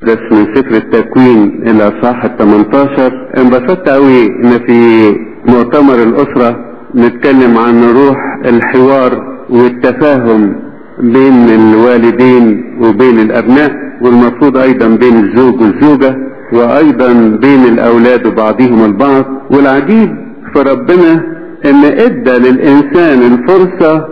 بس من سفر التكوين الى صح 18 انبسطت قوي ان في مؤتمر الاسرة نتكلم عن روح الحوار والتفاهم بين الوالدين وبين الابناء والمفروض ايضا بين الزوج والزوجة وايضا بين الاولاد وبعضهم البعض والعجيب في ربنا ان ادى للانسان الفرصة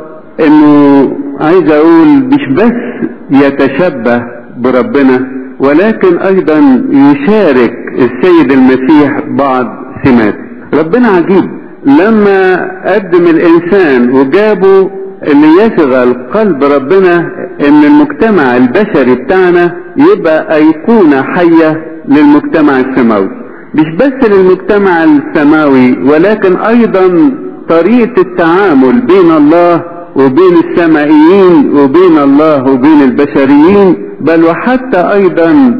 انه عايز اقول مش بس يتشبه بربنا ولكن ايضا يشارك السيد المسيح بعض سمات ربنا عجيب لما قدم الانسان وجابه اللي يشغل قلب ربنا ان المجتمع البشري بتاعنا يبقى ايقونة حية للمجتمع السماوي مش بس للمجتمع السماوي ولكن ايضا طريقة التعامل بين الله وبين السمائيين وبين الله وبين البشريين بل وحتى ايضا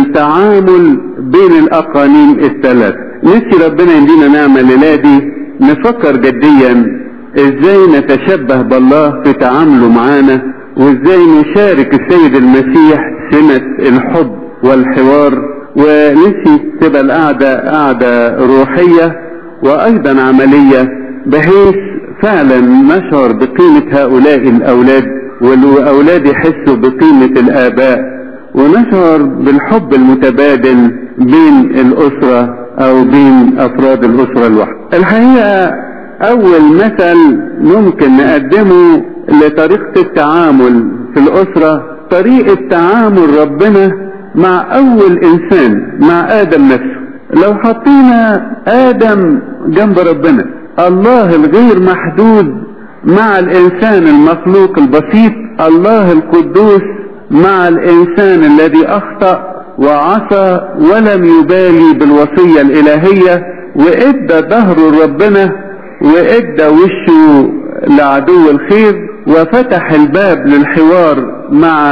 التعامل بين الاقانيم الثلاث نفسي ربنا يدينا نعمة لنادي نفكر جديا ازاي نتشبه بالله في تعامله معانا وازاي نشارك السيد المسيح سمة الحب والحوار ونفسي تبقى القعدة قعدة روحية وايضا عملية بحيث فعلا نشعر بقيمة هؤلاء الاولاد والاولاد يحسوا بقيمة الاباء ونشعر بالحب المتبادل بين الاسرة او بين افراد الاسرة الواحدة الحقيقة اول مثل ممكن نقدمه لطريقة التعامل في الاسرة طريقة تعامل ربنا مع اول انسان مع ادم نفسه لو حطينا ادم جنب ربنا الله الغير محدود مع الانسان المخلوق البسيط الله القدوس مع الانسان الذي اخطأ وعصى ولم يبالي بالوصية الالهية وادى ظهره ربنا وادى وشه لعدو الخير وفتح الباب للحوار مع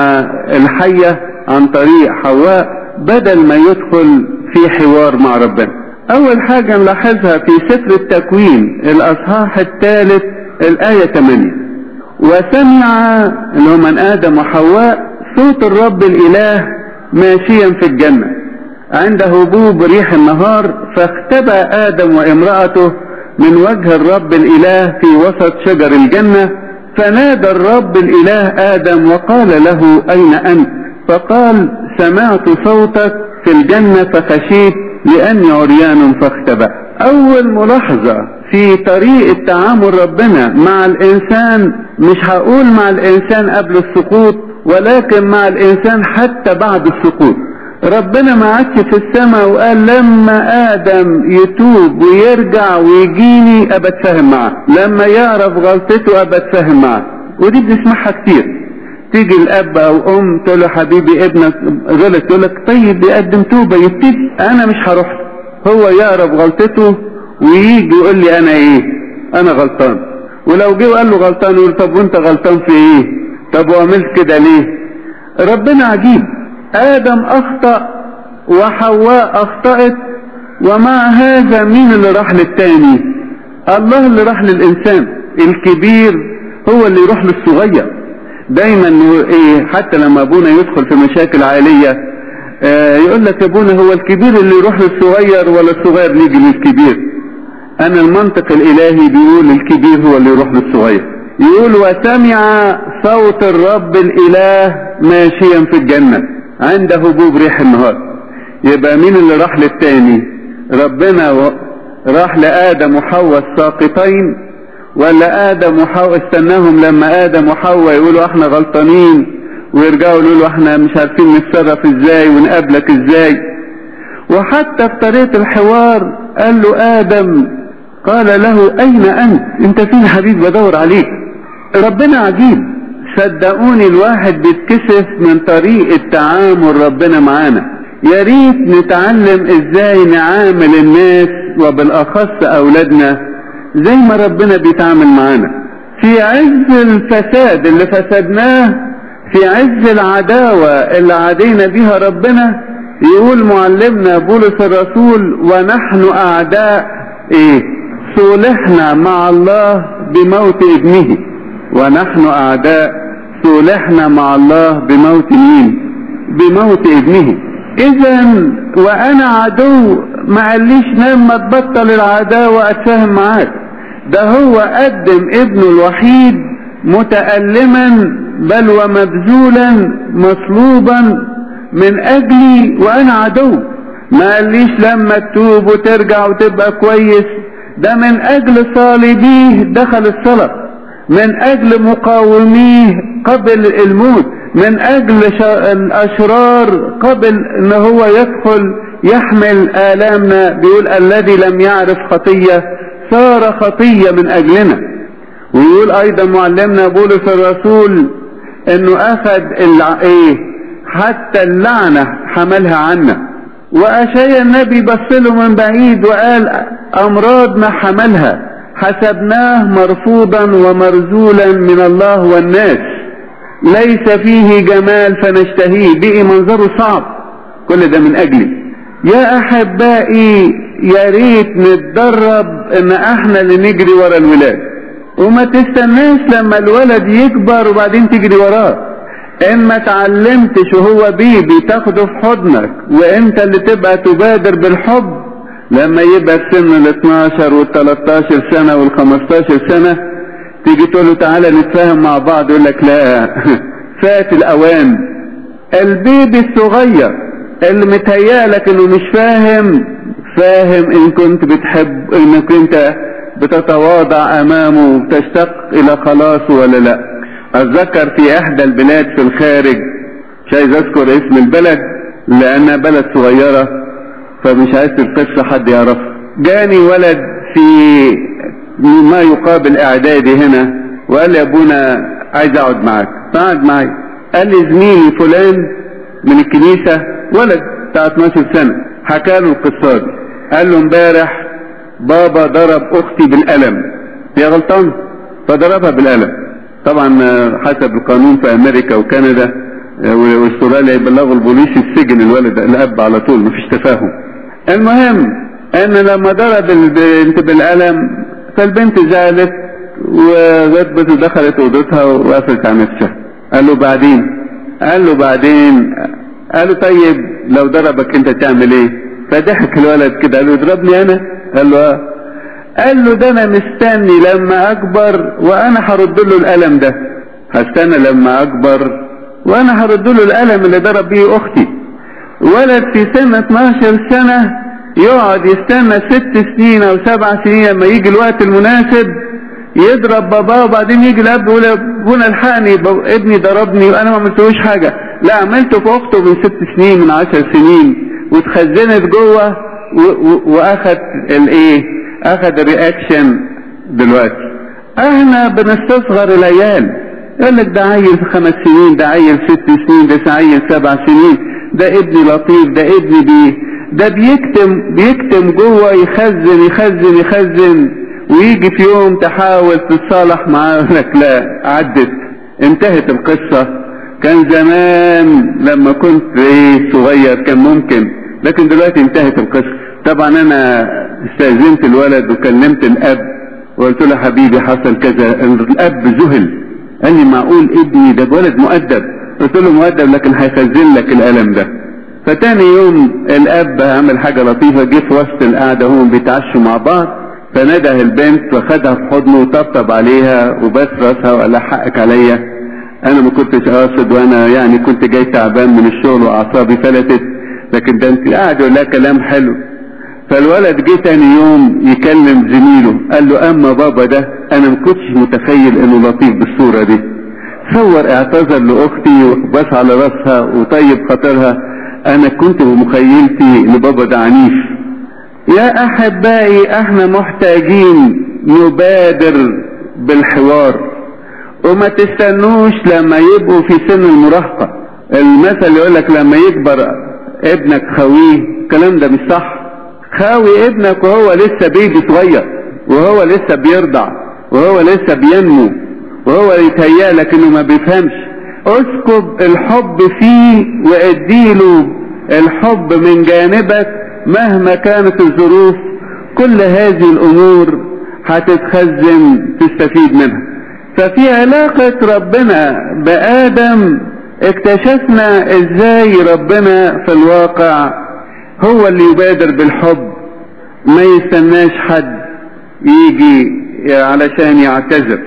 الحية عن طريق حواء بدل ما يدخل في حوار مع ربنا اول حاجة نلاحظها في سفر التكوين الاصحاح الثالث الاية 8 وسمع اللي هم من ادم وحواء صوت الرب الاله ماشيا في الجنة عند هبوب ريح النهار فاختبأ ادم وامرأته من وجه الرب الاله في وسط شجر الجنة فنادى الرب الاله ادم وقال له اين انت فقال سمعت صوتك في الجنة فخشيت لاني عريان فاختبأ اول ملاحظة في طريقة تعامل ربنا مع الانسان مش هقول مع الانسان قبل السقوط ولكن مع الانسان حتى بعد السقوط ربنا ما عادش في السماء وقال لما ادم يتوب ويرجع ويجيني ابى اتفاهم معاه لما يعرف غلطته ابى اتفاهم معاه ودي بنسمعها كتير تيجي الاب او ام تقول له حبيبي ابنك غلط يقول لك طيب يقدم توبه يبتدي انا مش هروح هو يعرف غلطته ويجي يقول لي انا ايه انا غلطان ولو جه وقال له غلطان يقول طب وانت غلطان في ايه طب وعملت كده ليه ربنا عجيب ادم اخطأ وحواء اخطأت ومع هذا مين اللي راح للتاني الله اللي راح للانسان الكبير هو اللي يروح للصغير دايما ايه حتى لما ابونا يدخل في مشاكل عائلية آه يقول لك ابونا هو الكبير اللي يروح للصغير ولا الصغير اللي يجي للكبير انا المنطق الالهي بيقول الكبير هو اللي يروح للصغير يقول وسمع صوت الرب الاله ماشيا في الجنة عند هبوب ريح النهار يبقى مين اللي راح للتاني ربنا و... راح لآدم وحواء الساقطين ولا آدم وحواء استناهم لما آدم وحواء يقولوا احنا غلطانين ويرجعوا يقولوا احنا مش عارفين نتصرف ازاي ونقابلك ازاي وحتى في طريقة الحوار قال له آدم قال له أين أنت أنت فين حبيب بدور عليك ربنا عجيب صدقوني الواحد بيتكسف من طريقة تعامل ربنا معانا يا ريت نتعلم ازاي نعامل الناس وبالاخص اولادنا زي ما ربنا بيتعامل معانا في عز الفساد اللي فسدناه في عز العداوة اللي عادينا بيها ربنا يقول معلمنا بولس الرسول ونحن اعداء ايه صلحنا مع الله بموت ابنه ونحن اعداء صلحنا مع الله بموت مين بموت ابنه اذا وانا عدو ما قاليش نام ما تبطل العداوة اتفاهم معاك ده هو قدم ابنه الوحيد متألما بل ومبذولا مصلوبا من اجلي وانا عدو ما قاليش لما تتوب وترجع وتبقى كويس ده من اجل صالبيه دخل الصلاة من اجل مقاوميه قبل الموت من اجل الاشرار قبل ان هو يدخل يحمل الامنا بيقول الذي لم يعرف خطية صار خطية من اجلنا ويقول ايضا معلمنا بولس الرسول انه اخذ الع... ايه حتى اللعنة حملها عنا واشياء النبي بصله من بعيد وقال امراض ما حملها حسبناه مرفوضا ومرزولا من الله والناس ليس فيه جمال فنشتهيه بقي منظره صعب كل ده من اجلي يا احبائي يا ريت نتدرب ان احنا اللي نجري ورا الولاد وما تستناش لما الولد يكبر وبعدين تجري وراه ان ما اتعلمتش وهو بيبي تاخده في حضنك وانت اللي تبقى تبادر بالحب لما يبقى في سن ال 12 وال 13 سنه وال 15 سنه تيجي تقول له تعالى نتفاهم مع بعض يقول لك لا فات الاوان البيبي الصغير اللي متهيألك انه مش فاهم فاهم ان كنت بتحب انك انت بتتواضع امامه وبتشتاق الى خلاصه ولا لا اتذكر في احدى البلاد في الخارج مش عايز اذكر اسم البلد لانها بلد صغيرة فمش عايز القصة حد يعرفها جاني ولد في ما يقابل اعدادي هنا وقال لي يا ابونا عايز اقعد معاك فقعد معايا قال لي زميلي فلان من الكنيسة ولد بتاع 12 سنة حكى له القصة دي قال له امبارح بابا ضرب اختي بالقلم هي غلطان فضربها بالقلم طبعا حسب القانون في امريكا وكندا واستراليا يبلغوا البوليس السجن الولد الاب على طول مفيش تفاهم المهم ان لما ضرب البنت بالقلم فالبنت زعلت وغضبت ودخلت اوضتها وقفلت على نفسها قال له بعدين قال له بعدين قال له طيب لو ضربك انت تعمل ايه فضحك الولد كده قال له يضربني انا قال له اه قال له ده انا مستني لما اكبر وانا هرد له القلم ده هستنى لما اكبر وانا هرد له القلم اللي ضرب بيه اختي ولد في سن 12 سنة يقعد يستنى ست سنين او سبع سنين لما يجي الوقت المناسب يضرب باباه وبعدين يجي الاب يقول ابونا الحقني ابني ضربني وانا ما عملتلوش حاجة لا عملته في اخته من ست سنين من عشر سنين واتخزنت جوه واخد الايه اخد الرياكشن دلوقتي احنا بنستصغر العيال يقول لك ده عيل خمس سنين ده عيل ست سنين ده عيل سبع سنين ده ابني لطيف ده ابني بيه ده بيكتم بيكتم جوه يخزن يخزن يخزن ويجي في يوم تحاول تتصالح معاه لك لا عدت انتهت القصة كان زمان لما كنت ايه صغير كان ممكن لكن دلوقتي انتهت القصة طبعا انا استأذنت الولد وكلمت الاب وقلت له حبيبي حصل كذا الاب ذهل قال لي معقول ابني ده ولد مؤدب قلت له مؤدب لكن هيخزن لك الالم ده فتاني يوم الاب عمل حاجة لطيفة جه في وسط القعدة هم بيتعشوا مع بعض فنده البنت وخدها في حضنه وطبطب عليها وبس راسها وقال لها حقك عليا انا ما كنتش قاصد وانا يعني كنت جاي تعبان من الشغل واعصابي فلتت لكن ده انت قاعد يقول لها كلام حلو فالولد جه تاني يوم يكلم زميله قال له اما بابا ده انا ما كنتش متخيل انه لطيف بالصورة دي صور اعتذر لاختي وبس على راسها وطيب خاطرها انا كنت بمخيلتي ان بابا ده عنيف يا احبائي احنا محتاجين نبادر بالحوار وما تستنوش لما يبقوا في سن المراهقة المثل يقول لك لما يكبر ابنك خويه الكلام ده مش صح خاوي ابنك وهو لسه بيبي صغير وهو لسه بيرضع وهو لسه بينمو وهو يتهيألك انه ما بيفهمش اسكب الحب فيه واديله الحب من جانبك مهما كانت الظروف كل هذه الامور هتتخزن تستفيد منها ففي علاقة ربنا بآدم اكتشفنا ازاي ربنا في الواقع هو اللي يبادر بالحب ما يستناش حد يجي علشان يعتذر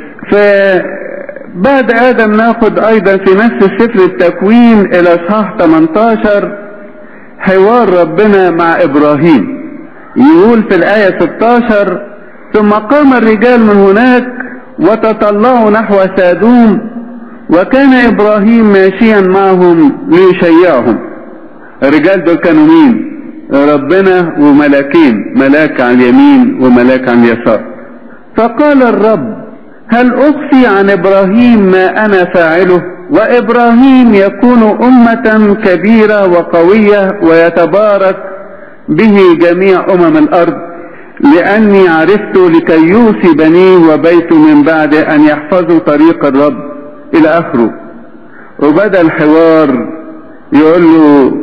فبعد ادم ناخد ايضا في نفس سفر التكوين الى اصحاح 18 حوار ربنا مع ابراهيم يقول في الايه 16 ثم قام الرجال من هناك وتطلعوا نحو سادوم وكان ابراهيم ماشيا معهم ليشيعهم الرجال دول كانوا مين ربنا وملاكين ملاك على اليمين وملاك على اليسار فقال الرب هل اخفي عن ابراهيم ما انا فاعله وابراهيم يكون امة كبيرة وقوية ويتبارك به جميع امم الارض لاني عرفت لكي يوصي بنيه وبيته من بعد ان يحفظوا طريق الرب الى اخره وبدا الحوار يقول له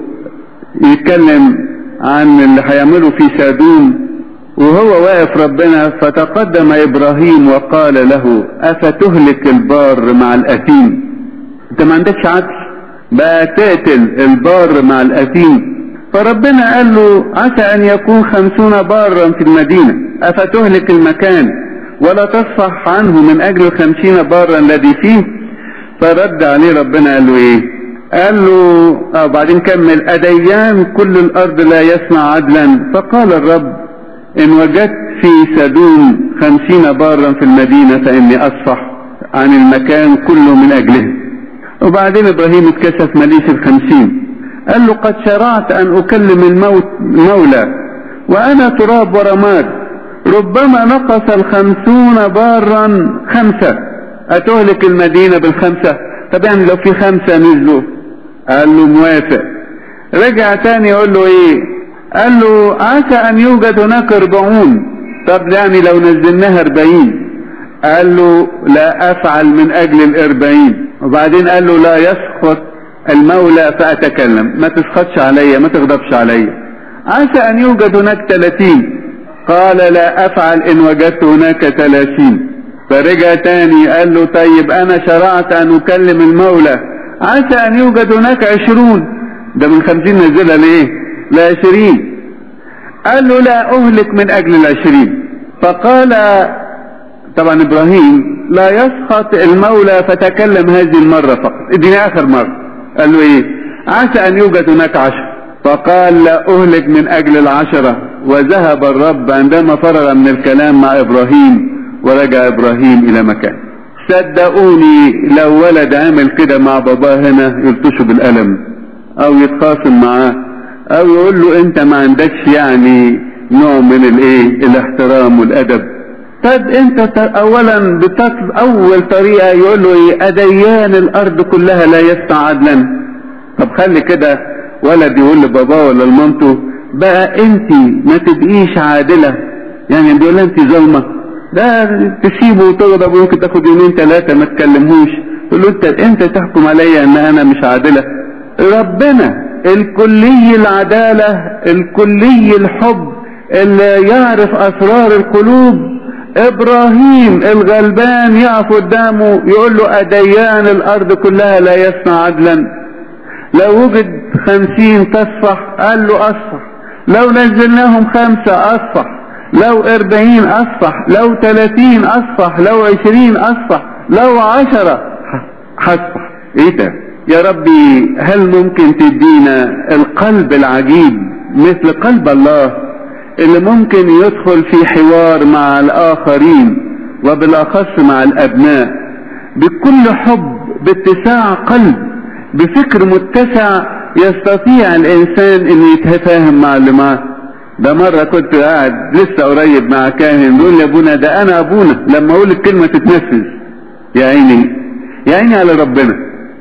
يتكلم عن اللي هيعمله في سادوم وهو واقف ربنا فتقدم ابراهيم وقال له افتهلك البار مع الاثيم انت ما عندكش عدل بقى تقتل البار مع الاثيم فربنا قال له عسى ان يكون خمسون بارا في المدينة افتهلك المكان ولا تصفح عنه من اجل الخمسين بارا الذي فيه فرد عليه ربنا قال له ايه قال له اه بعدين كمل اديان كل الارض لا يصنع عدلا فقال الرب ان وجدت في سدوم خمسين بارا في المدينة فاني اصفح عن المكان كله من اجله وبعدين ابراهيم اتكسف مليس الخمسين قال له قد شرعت ان اكلم الموت مولى وانا تراب ورماد ربما نقص الخمسون بارا خمسة اتهلك المدينة بالخمسة طب يعني لو في خمسة نزلوا قال له موافق رجع تاني يقول له ايه قال له عسى ان يوجد هناك اربعون طب يعني لو نزلناها اربعين قال له لا افعل من اجل الاربعين وبعدين قال له لا يسقط المولى فاتكلم ما تسخطش عليا ما تغضبش عليا عسى ان يوجد هناك ثلاثين قال لا افعل ان وجدت هناك ثلاثين فرجع تاني قال له طيب انا شرعت ان اكلم المولى عسى ان يوجد هناك عشرون ده من خمسين نزلها لايه لعشرين قال له لا اهلك من اجل العشرين فقال طبعا ابراهيم لا يسخط المولى فتكلم هذه المرة فقط اديني اخر مرة قال له ايه عسى ان يوجد هناك عشر فقال لا اهلك من اجل العشرة وذهب الرب عندما فرغ من الكلام مع ابراهيم ورجع ابراهيم الى مكانه صدقوني لو ولد عمل كده مع باباه هنا يلطشه بالقلم او يتخاصم معاه او يقول له انت ما عندكش يعني نوع من الايه الاحترام والادب طب انت اولا بتطلب اول طريقة يقول له ايه اديان الارض كلها لا يسمع عدلا طب خلي كده ولد يقول لباباه ولا لمامته بقى انت ما تبقيش عادلة يعني بيقول لها انت ظلمة ده تسيبه وتغضب ويمكن تاخد يومين ثلاثة ما تكلمهوش تقول له انت انت تحكم عليا ان انا مش عادلة ربنا الكلي العدالة الكلي الحب اللي يعرف اسرار القلوب ابراهيم الغلبان يقف قدامه يقول له اديان الارض كلها لا يصنع عدلا لو وجد خمسين تصفح قال له اصفح لو نزلناهم خمسة اصفح لو اربعين اصفح لو تلاتين اصفح لو عشرين اصفح لو عشرة هصفح ايه ده يا ربي هل ممكن تدينا القلب العجيب مثل قلب الله اللي ممكن يدخل في حوار مع الاخرين وبالاخص مع الابناء بكل حب باتساع قلب بفكر متسع يستطيع الانسان ان يتفاهم مع اللي معاه ده مرة كنت قاعد لسه قريب مع كاهن بيقول لي ابونا ده انا ابونا لما اقول الكلمة تتنفذ يا عيني يا عيني على ربنا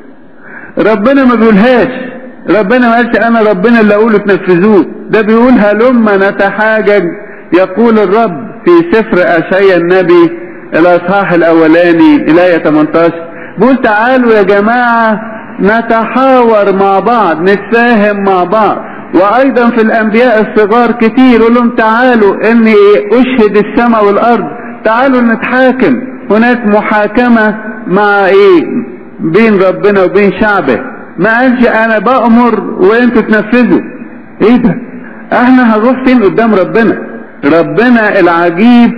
ربنا ما بيقولهاش ربنا ما قالش انا ربنا اللي اقوله تنفذوه ده بيقول هلما نتحاجج يقول الرب في سفر اشعيا النبي الاصحاح الاولاني الايه 18 بيقول تعالوا يا جماعه نتحاور مع بعض نتفاهم مع بعض وايضا في الانبياء الصغار كتير يقول لهم تعالوا اني اشهد السماء والارض تعالوا نتحاكم هناك محاكمه مع ايه بين ربنا وبين شعبه ما قالش انا بأمر وانتوا تنفذوا ايه ده احنا هنروح فين قدام ربنا ربنا العجيب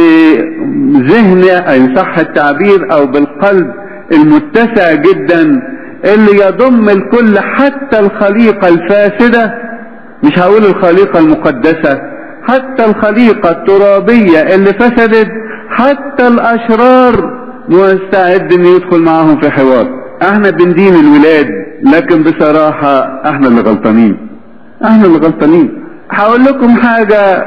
بذهن ان صح التعبير او بالقلب المتسع جدا اللي يضم الكل حتى الخليقة الفاسدة مش هقول الخليقة المقدسة حتى الخليقة الترابية اللي فسدت حتى الاشرار مستعد ان يدخل معاهم في حوار احنا بندين الولاد لكن بصراحة احنا اللي غلطانين احنا اللي غلطانين هقول لكم حاجة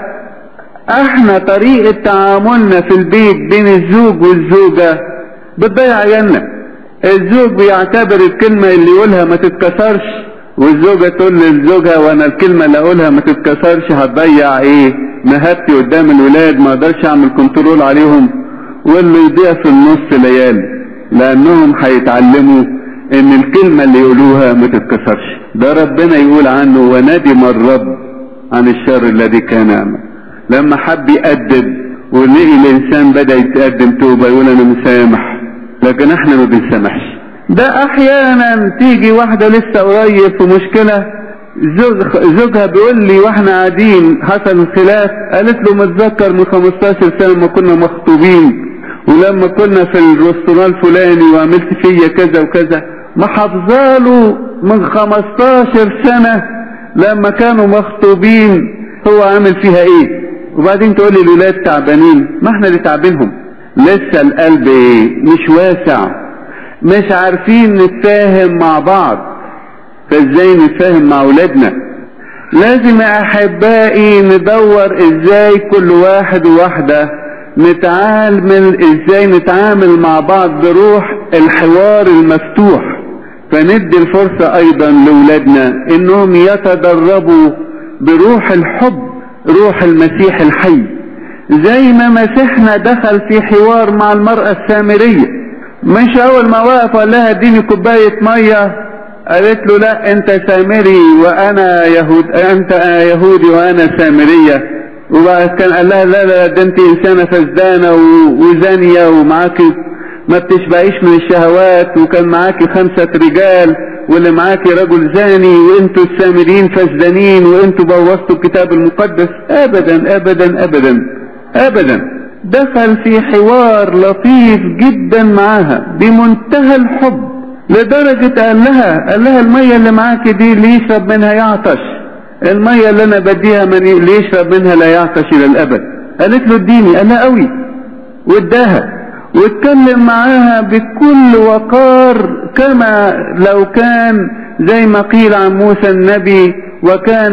احنا طريقة تعاملنا في البيت بين الزوج والزوجة بتضيع عيالنا الزوج بيعتبر الكلمة اللي يقولها ما تتكسرش والزوجة تقول لزوجها وانا الكلمة اللي اقولها ما تتكسرش هتضيع ايه مهبتي قدام الولاد ما اقدرش اعمل كنترول عليهم واللي يضيع في النص ليالي لانهم هيتعلموا ان الكلمة اللي يقولوها ما تتكسرش ده ربنا يقول عنه وندم الرب عن الشر الذي كان يعمل لما حب يأدب ولقي الانسان بدأ يتقدم توبة يقول انا مسامح لكن احنا ما بنسامحش ده احيانا تيجي واحدة لسه قريب في مشكلة زوج زوجها بيقول لي واحنا قاعدين حصل خلاف قالت له متذكر من 15 سنة ما كنا مخطوبين ولما كنا في الرستوران الفلاني وعملت فيا كذا وكذا ما حافظاله من 15 سنة لما كانوا مخطوبين هو عامل فيها ايه وبعدين تقول لي الولاد تعبانين ما احنا اللي تعبينهم لسه القلب ايه مش واسع مش عارفين نتفاهم مع بعض فازاي نتفاهم مع اولادنا لازم يا احبائي ندور ازاي كل واحد وواحده نتعامل ازاي نتعامل مع بعض بروح الحوار المفتوح فندي الفرصة ايضا لاولادنا انهم يتدربوا بروح الحب روح المسيح الحي زي ما مسيحنا دخل في حوار مع المرأة السامرية مش اول ما وقف قال لها اديني كوباية مية قالت له لا انت سامري وانا يهود انت يهودي وانا سامرية وبعد كان قال لها لا لا ده انت انسانة فزدانة وزانية ومعاكي ما بتشبعيش من الشهوات وكان معاكي خمسة رجال واللي معاكي رجل زاني وانتوا السامريين فسدانين وانتوا بوظتوا الكتاب المقدس ابدا ابدا ابدا ابدا دخل في حوار لطيف جدا معاها بمنتهى الحب لدرجة قال لها قال لها المية اللي معاكي دي اللي يشرب منها يعطش المية اللي انا بديها من اللي يشرب منها لا يعطش الى الابد قالت له اديني قال لها قوي واداها واتكلم معاها بكل وقار كما لو كان زي ما قيل عن موسى النبي وكان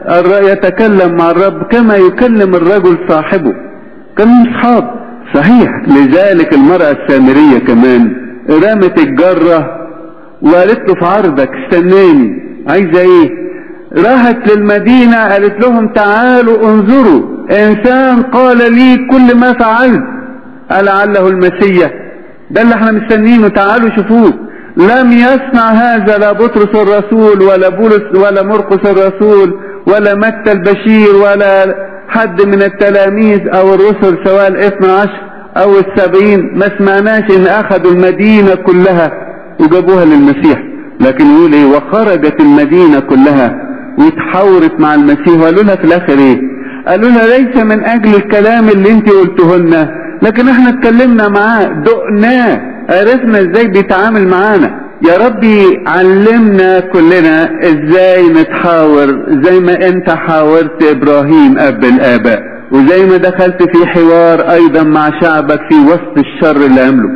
يتكلم مع الرب كما يكلم الرجل صاحبه كانوا اصحاب صحيح لذلك المرأة السامرية كمان رمت الجرة وقالت له في عرضك استناني عايزة ايه راحت للمدينة قالت لهم تعالوا انظروا انسان قال لي كل ما فعلت ألعله المسيح ده اللي احنا مستنينه تعالوا شوفوه لم يصنع هذا لا بطرس الرسول ولا بولس ولا مرقس الرسول ولا متى البشير ولا حد من التلاميذ او الرسل سواء الاثنى عشر او السبعين ما سمعناش ان اخذوا المدينة كلها وجابوها للمسيح لكن يقول ايه وخرجت المدينة كلها واتحاورت مع المسيح وقالوا لها في الاخر ايه قالوا لها ليس من اجل الكلام اللي انت قلته لنا لكن احنا اتكلمنا معاه دقناه عرفنا ازاي بيتعامل معانا يا ربي علمنا كلنا ازاي نتحاور زي ما انت حاورت ابراهيم اب الاباء وزي ما دخلت في حوار ايضا مع شعبك في وسط الشر اللي عمله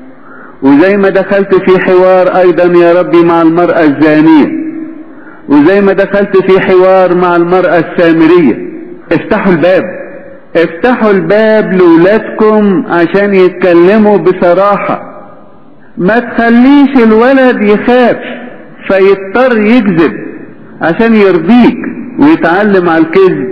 وزي ما دخلت في حوار ايضا يا ربي مع المرأة الزانية وزي ما دخلت في حوار مع المرأة السامرية افتحوا الباب افتحوا الباب لولادكم عشان يتكلموا بصراحة ما تخليش الولد يخاف فيضطر يكذب عشان يرضيك ويتعلم على الكذب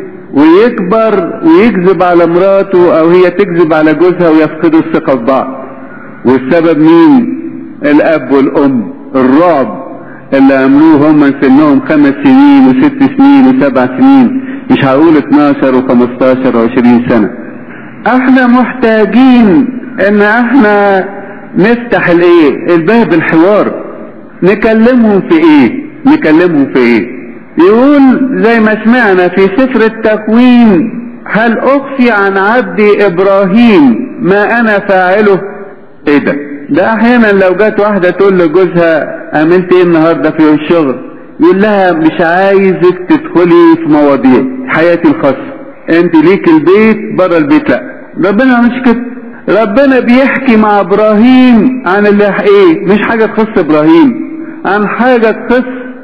ويكبر ويكذب على مراته او هي تكذب على جوزها ويفقدوا الثقة في بعض والسبب مين الاب والام الرعب اللي عملوه هم سنهم خمس سنين وست سنين وسبع سنين مش هقول 12 و15 و20 سنة احنا محتاجين ان احنا نفتح الايه الباب الحوار نكلمهم في ايه نكلمهم في ايه يقول زي ما سمعنا في سفر التكوين هل اخفي عن عبدي ابراهيم ما انا فاعله ايه ده ده احيانا لو جت واحدة تقول لجوزها عملت ايه النهاردة في الشغل يقول لها مش عايزك تدخلي في مواضيع حياتي الخاصة انت ليك البيت بره البيت لا ربنا مش كده ربنا بيحكي مع ابراهيم عن اللي ايه مش حاجة تخص ابراهيم عن حاجة تخص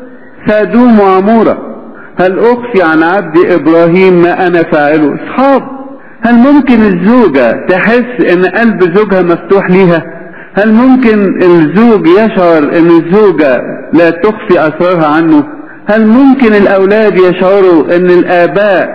سادوم وعمورة هل اخفي عن عبدي ابراهيم ما انا فاعله اصحاب هل ممكن الزوجة تحس ان قلب زوجها مفتوح ليها هل ممكن الزوج يشعر ان الزوجة لا تخفي اسرارها عنه هل ممكن الاولاد يشعروا ان الاباء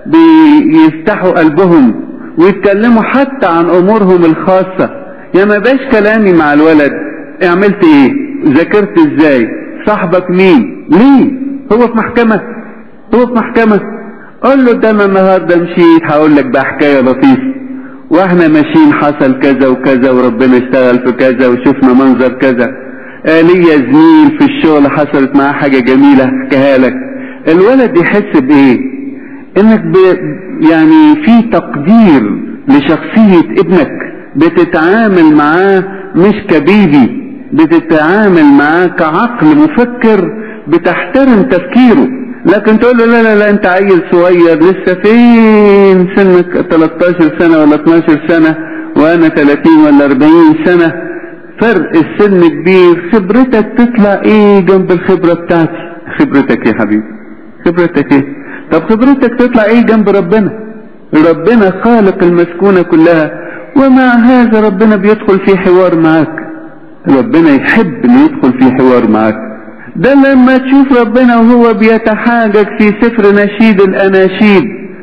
بيفتحوا قلبهم ويتكلموا حتى عن امورهم الخاصة يا ما باش كلامي مع الولد عملت ايه ذاكرت ازاي صاحبك مين ليه هو في محكمة هو في محكمة قول له ده انا النهارده مشيت هقول لك بقى حكايه لطيفه واحنا ماشيين حصل كذا وكذا وربنا اشتغل في كذا وشفنا منظر كذا آه ليا زميل في الشغل حصلت معاه حاجه جميله احكيها لك الولد يحس بايه انك ب يعني في تقدير لشخصيه ابنك بتتعامل معاه مش كبيبي بتتعامل معاه كعقل مفكر بتحترم تفكيره لكن تقول له لا لا لا انت عيل صغير لسه فين سنك 13 سنة ولا 12 سنة وانا 30 ولا 40 سنة فرق السن كبير خبرتك تطلع ايه جنب الخبرة بتاعتي خبرتك يا حبيبي خبرتك ايه طب خبرتك تطلع ايه جنب ربنا ربنا خالق المسكونة كلها ومع هذا ربنا بيدخل في حوار معاك ربنا يحب انه يدخل في حوار معاك ده لما تشوف ربنا وهو بيتحاجج في سفر نشيد الاناشيد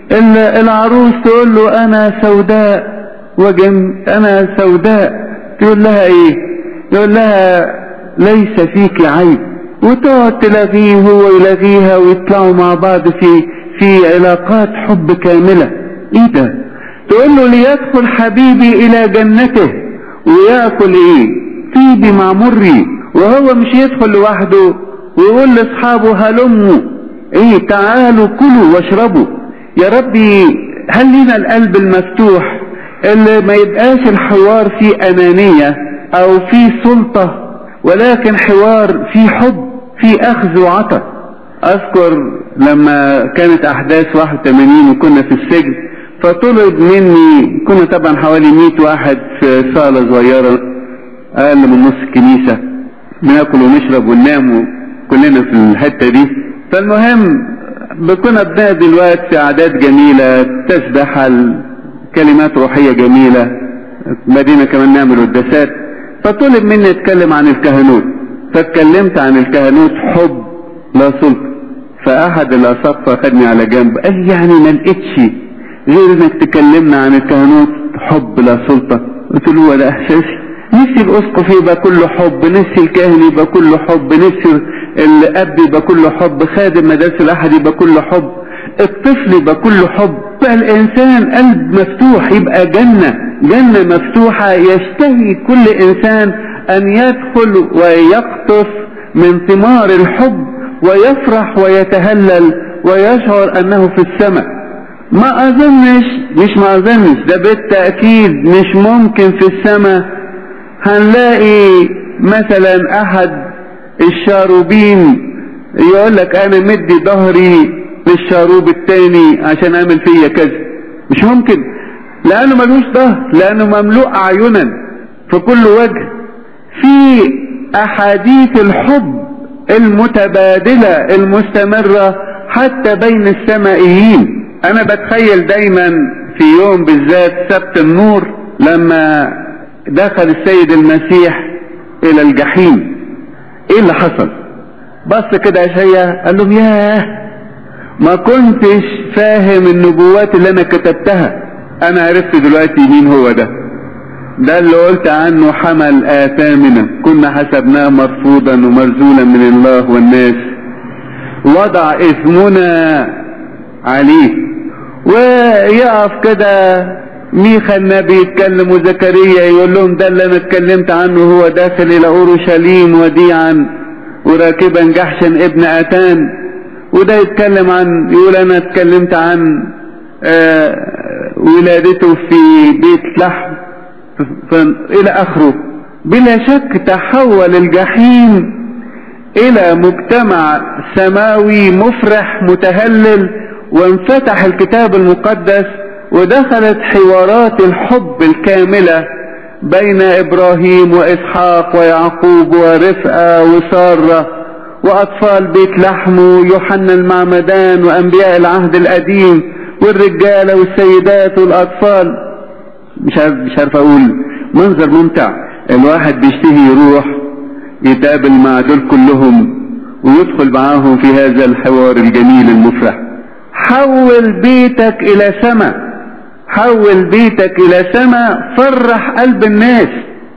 العروس تقول له انا سوداء وجم انا سوداء تقول لها ايه يقول لها ليس فيك عيب وتقعد تلاغيه هو يلاغيها ويطلعوا مع بعض في في علاقات حب كاملة ايه ده تقول له ليدخل حبيبي الى جنته ويأكل ايه طيبي مع مري وهو مش يدخل لوحده ويقول لاصحابه هلموا ايه تعالوا كلوا واشربوا يا ربي هل لنا القلب المفتوح اللي ما يبقاش الحوار فيه انانية او فيه سلطة ولكن حوار فيه حب فيه اخذ وعطاء اذكر لما كانت احداث 81 وكنا في السجن فطلب مني كنا طبعا حوالي 100 واحد في صالة صغيرة اقل من نص كنيسة بناكل ونشرب وننام كلنا في الحتة دي فالمهم كنا بنادي الوقت في اعداد جميلة تسبح كلمات روحية جميلة بدينا كمان نعمل قداسات فطلب مني اتكلم عن الكهنوت فاتكلمت عن الكهنوت حب لا سلطة فاحد الاساقفة خدني على جنب قال لي يعني ما لقيتش غير انك تكلمنا عن الكهنوت حب لا سلطة قلت له هو ده احساسي نفسي الاسقف يبقى كله حب نفسي الكاهن يبقى كله حب نفسي الاب يبقى كله حب خادم مدارس الاحد يبقى كله حب الطفل يبقى كله حب بقى الانسان قلب مفتوح يبقى جنة جنة مفتوحة يشتهي كل انسان ان يدخل ويقطف من ثمار الحب ويفرح ويتهلل ويشعر انه في السماء ما اظنش مش ما اظنش ده بالتأكيد مش ممكن في السماء هنلاقي مثلا احد الشاروبين يقول لك انا مدي ظهري للشاروب التاني عشان اعمل فيا كذا مش ممكن لانه ملوش ظهر لانه مملوء اعينا في كل وجه في احاديث الحب المتبادلة المستمرة حتى بين السمائيين انا بتخيل دايما في يوم بالذات سبت النور لما دخل السيد المسيح الى الجحيم ايه اللي حصل بص كده اشعيا قال لهم ياه ما كنتش فاهم النبوات اللي انا كتبتها انا عرفت دلوقتي مين هو ده ده اللي قلت عنه حمل آثامنا كنا حسبناه مرفوضا ومرزولا من الله والناس وضع اسمنا عليه ويقف كده ميخا النبي يتكلم وزكريا يقول لهم ده اللي انا اتكلمت عنه هو داخل الى اورشليم وديعا وراكبا جحشا ابن اتان وده يتكلم عن يقول انا اتكلمت عن آه ولادته في بيت لحم الى اخره بلا شك تحول الجحيم الى مجتمع سماوي مفرح متهلل وانفتح الكتاب المقدس ودخلت حوارات الحب الكاملة بين ابراهيم واسحاق ويعقوب ورفقة وسارة واطفال بيت لحم ويوحنا المعمدان وانبياء العهد القديم والرجالة والسيدات والاطفال مش عارف مش عارف اقول منظر ممتع الواحد بيشتهي يروح يتقابل مع دول كلهم ويدخل معاهم في هذا الحوار الجميل المفرح حول بيتك الى سماء حول بيتك الى سماء فرح قلب الناس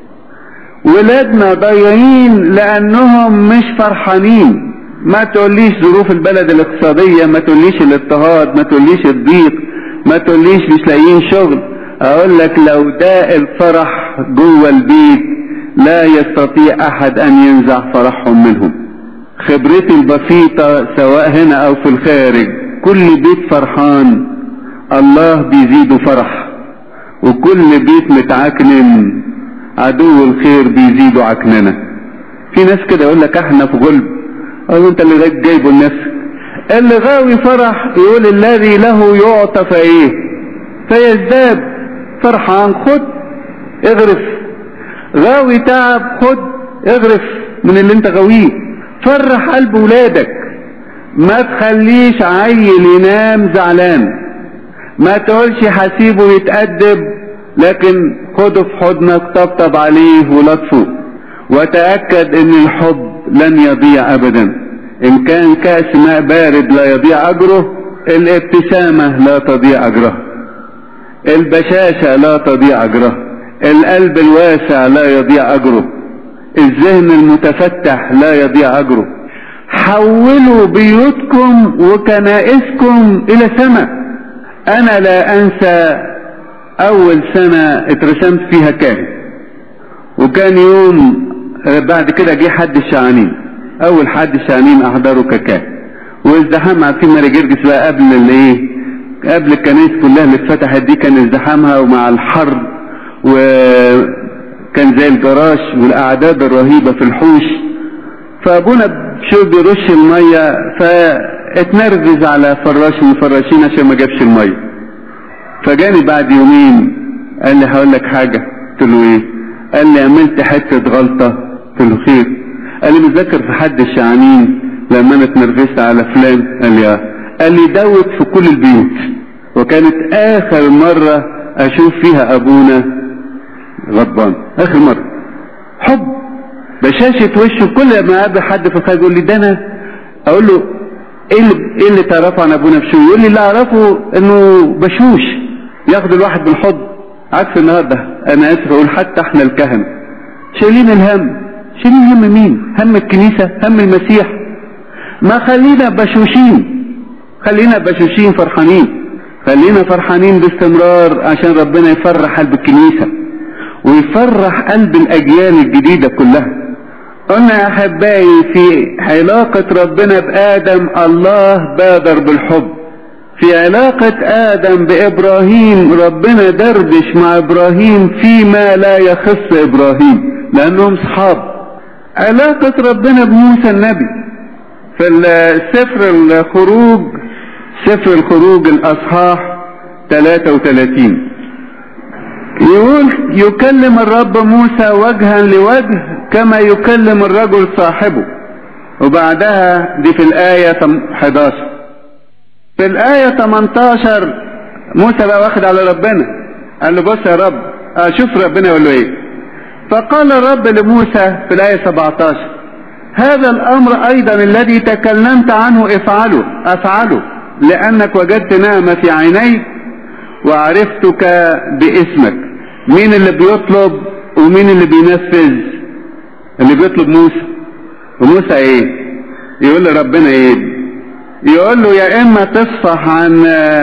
ولادنا ضايعين لانهم مش فرحانين ما تقوليش ظروف البلد الاقتصادية ما تقوليش الاضطهاد ما تقوليش الضيق ما تقوليش مش لاقيين شغل اقول لك لو ده الفرح جوه البيت لا يستطيع احد ان ينزع فرحهم منهم خبرتي البسيطة سواء هنا او في الخارج كل بيت فرحان الله بيزيده فرح وكل بيت متعكنن عدو الخير بيزيده عكننة في ناس كده يقول لك احنا في غلب او انت اللي جايبه لنفسك اللي غاوي فرح يقول الذي له يعطى فايه فيزداد فرحان خد اغرف غاوي تعب خد اغرف من اللي انت غاويه فرح قلب ولادك ما تخليش عيل ينام زعلان ما تقولش هسيبه يتأدب لكن خده في حضنك طبطب عليه ولطفه وتأكد ان الحب لن يضيع ابدا ان كان كأس ماء بارد لا يضيع اجره الابتسامة لا تضيع اجرها البشاشة لا تضيع اجرها القلب الواسع لا يضيع اجره الذهن المتفتح لا يضيع اجره حولوا بيوتكم وكنائسكم الى سماء انا لا انسى اول سنة اترسمت فيها كاهن وكان يوم بعد كده جه حد الشعانين اول حد الشعانين احضره ككاهن وازدحام عارفين ماري جرجس بقى قبل الايه قبل الكنائس كلها اللي اتفتحت دي كان ازدحامها ومع الحر وكان زي الجراش والاعداد الرهيبة في الحوش فابونا شو بيرش المية فاتنرفز على فراش من الفراشين عشان ما جابش المية فجاني بعد يومين قال لي هقول لك حاجة قلت له ايه قال لي عملت حتة غلطة قلت له خير قال لي متذكر في حد الشعانين لما انا اتنرفزت على فلان قال لي اه قال لي دوت في كل البيوت وكانت اخر مرة اشوف فيها ابونا غضبان اخر مرة حب بشاشة وشه كل ما اقابل حد في الخارج يقول لي ده انا اقول له ايه اللي, إيه اللي تعرفه عن ابونا بشوي يقول لي اللي اعرفه انه بشوش ياخد الواحد بالحضن عكس النهارده انا اسف اقول حتى احنا الكهنة شايلين الهم شايلين هم مين هم الكنيسة هم المسيح ما خلينا بشوشين خلينا بشوشين فرحانين خلينا فرحانين باستمرار عشان ربنا يفرح قلب الكنيسة ويفرح قلب الاجيال الجديدة كلها قلنا يا احبائي في علاقة ربنا بادم الله بادر بالحب في علاقة ادم بابراهيم ربنا دردش مع ابراهيم فيما لا يخص ابراهيم لانهم صحاب علاقة ربنا بموسى النبي في سفر الخروج سفر الخروج الاصحاح 33 يقول يكلم الرب موسى وجها لوجه كما يكلم الرجل صاحبه وبعدها دي في الآية 11 في الآية 18 موسى بقى واخد على ربنا قال له بص يا رب أشوف ربنا يقول له إيه فقال الرب لموسى في الآية 17 هذا الأمر أيضا الذي تكلمت عنه افعله أفعله لأنك وجدت نعمة في عينيك وعرفتك باسمك مين اللي بيطلب ومين اللي بينفذ اللي بيطلب موسى وموسى ايه يقول لربنا ايه يقول له يا اما تصفح عن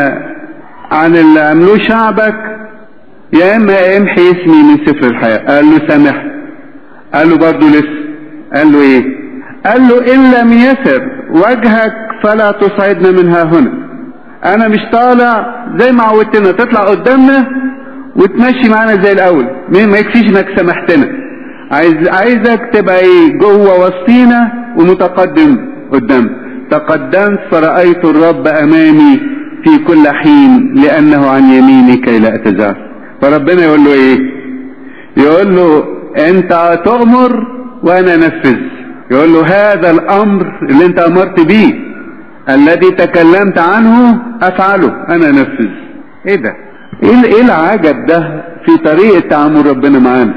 عن اللي عملوه شعبك يا اما امحي اسمي من سفر الحياة قال له سامح قال له برضه لسه قال له ايه قال له ان لم يسر وجهك فلا تصعدنا منها هنا انا مش طالع زي ما عودتنا تطلع قدامنا وتمشي معانا زي الاول ما يكفيش انك سمحتنا عايز عايزك تبقى ايه جوه وسطينا ومتقدم قدام تقدمت فرأيت الرب امامي في كل حين لانه عن يميني كي لا اتزعل فربنا يقول له ايه يقول له انت تؤمر وانا انفذ يقول له هذا الامر اللي انت امرت بيه الذي تكلمت عنه افعله انا انفذ ايه ده ايه العجب ده في طريقة تعامل ربنا معانا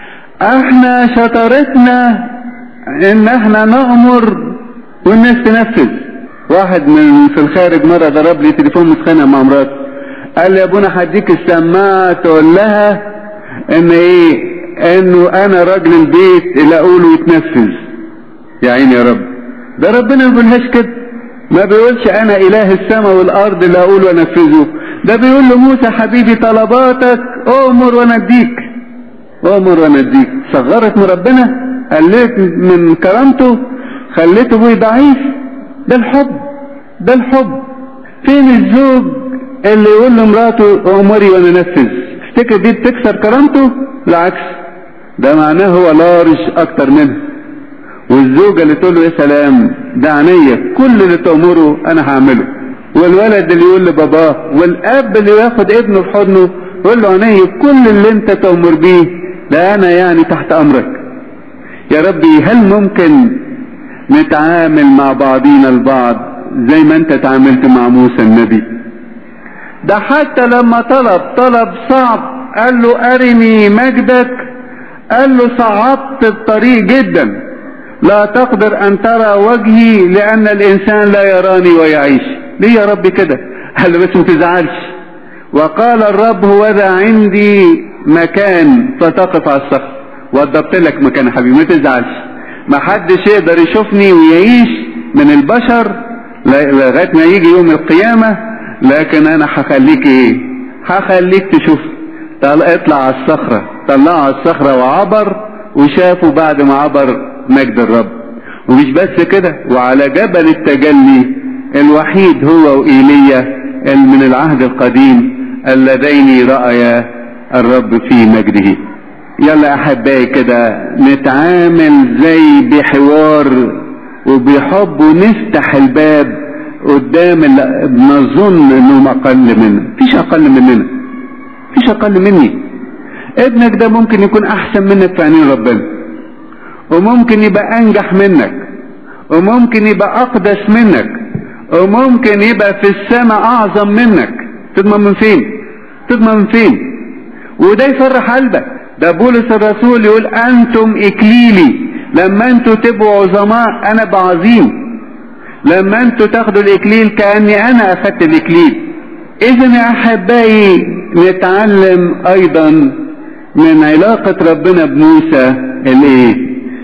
احنا شطارتنا ان احنا نأمر والناس تنفذ واحد من في الخارج مرة ضرب لي تليفون متخانق مع مراته قال لي يا ابونا هديك السماعة تقول لها ان ايه انه انا راجل البيت اللي اقوله يتنفذ يا عيني يا رب ده ربنا ما بيقولهاش كده ما بيقولش انا اله السماء والارض اللي اقوله وانفذه ده بيقول لموسى حبيبي طلباتك امر وانا اديك امر وانا اديك صغرت من ربنا قلت من كرامته خليته ابوي ضعيف ده الحب ده الحب فين الزوج اللي يقول لمراته امري وانا انفذ تفتكر دي بتكسر كرامته بالعكس ده معناه هو لارج اكتر منها والزوجة اللي تقول له يا سلام ده عينيا كل اللي تأمره انا هعمله والولد اللي يقول لباباه والاب اللي ياخد ابنه في حضنه يقول له عينيا كل اللي انت تأمر بيه ده انا يعني تحت امرك يا ربي هل ممكن نتعامل مع بعضينا البعض زي ما انت تعاملت مع موسى النبي ده حتى لما طلب طلب صعب قال له ارني مجدك قال له صعبت الطريق جدا لا تقدر ان ترى وجهي لان الانسان لا يراني ويعيش ليه يا رب كده قال له بس ما تزعلش وقال الرب هو ذا عندي مكان فتقف على الصخر وضبط لك مكان يا حبيبي ما تزعلش ما حدش يقدر يشوفني ويعيش من البشر لغايه ما يجي يوم القيامه لكن انا هخليك ايه هخليك تشوف اطلع على الصخره طلعوا على الصخره وعبر وشافوا بعد ما عبر مجد الرب ومش بس كده وعلى جبل التجلي الوحيد هو وإيليا من العهد القديم اللذين رأيا الرب في مجده يلا احبائي كده نتعامل زي بحوار وبحب ونفتح الباب قدام اللي نظن انهم اقل منا مفيش اقل مننا مفيش اقل مني ابنك ده ممكن يكون احسن منك في عينين ربنا وممكن يبقى انجح منك وممكن يبقى اقدس منك وممكن يبقى في السماء اعظم منك تضمن من فين تضمن من فين وده يفرح قلبك ده بولس الرسول يقول انتم اكليلي لما انتوا تبقوا عظماء انا بعظيم لما انتوا تاخدوا الاكليل كاني انا اخدت الاكليل اذا يا احبائي نتعلم ايضا من علاقة ربنا بموسى الايه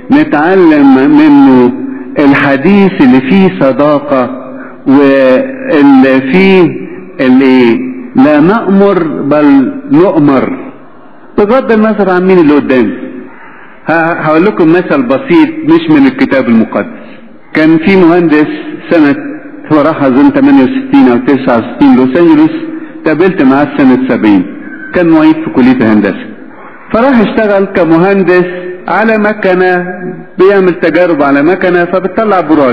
نتعلم منه الحديث اللي فيه صداقة واللي فيه الايه لا نأمر بل نؤمر بغض النظر عن مين اللي قدامي هقول لكم مثل بسيط مش من الكتاب المقدس كان في مهندس سنة هو راح اظن 68 او 69 لوس انجلوس قابلت معاه سنة 70 كان معيد في كلية الهندسة فراح اشتغل كمهندس على مكنة بيعمل تجارب على مكنة فبتطلع براد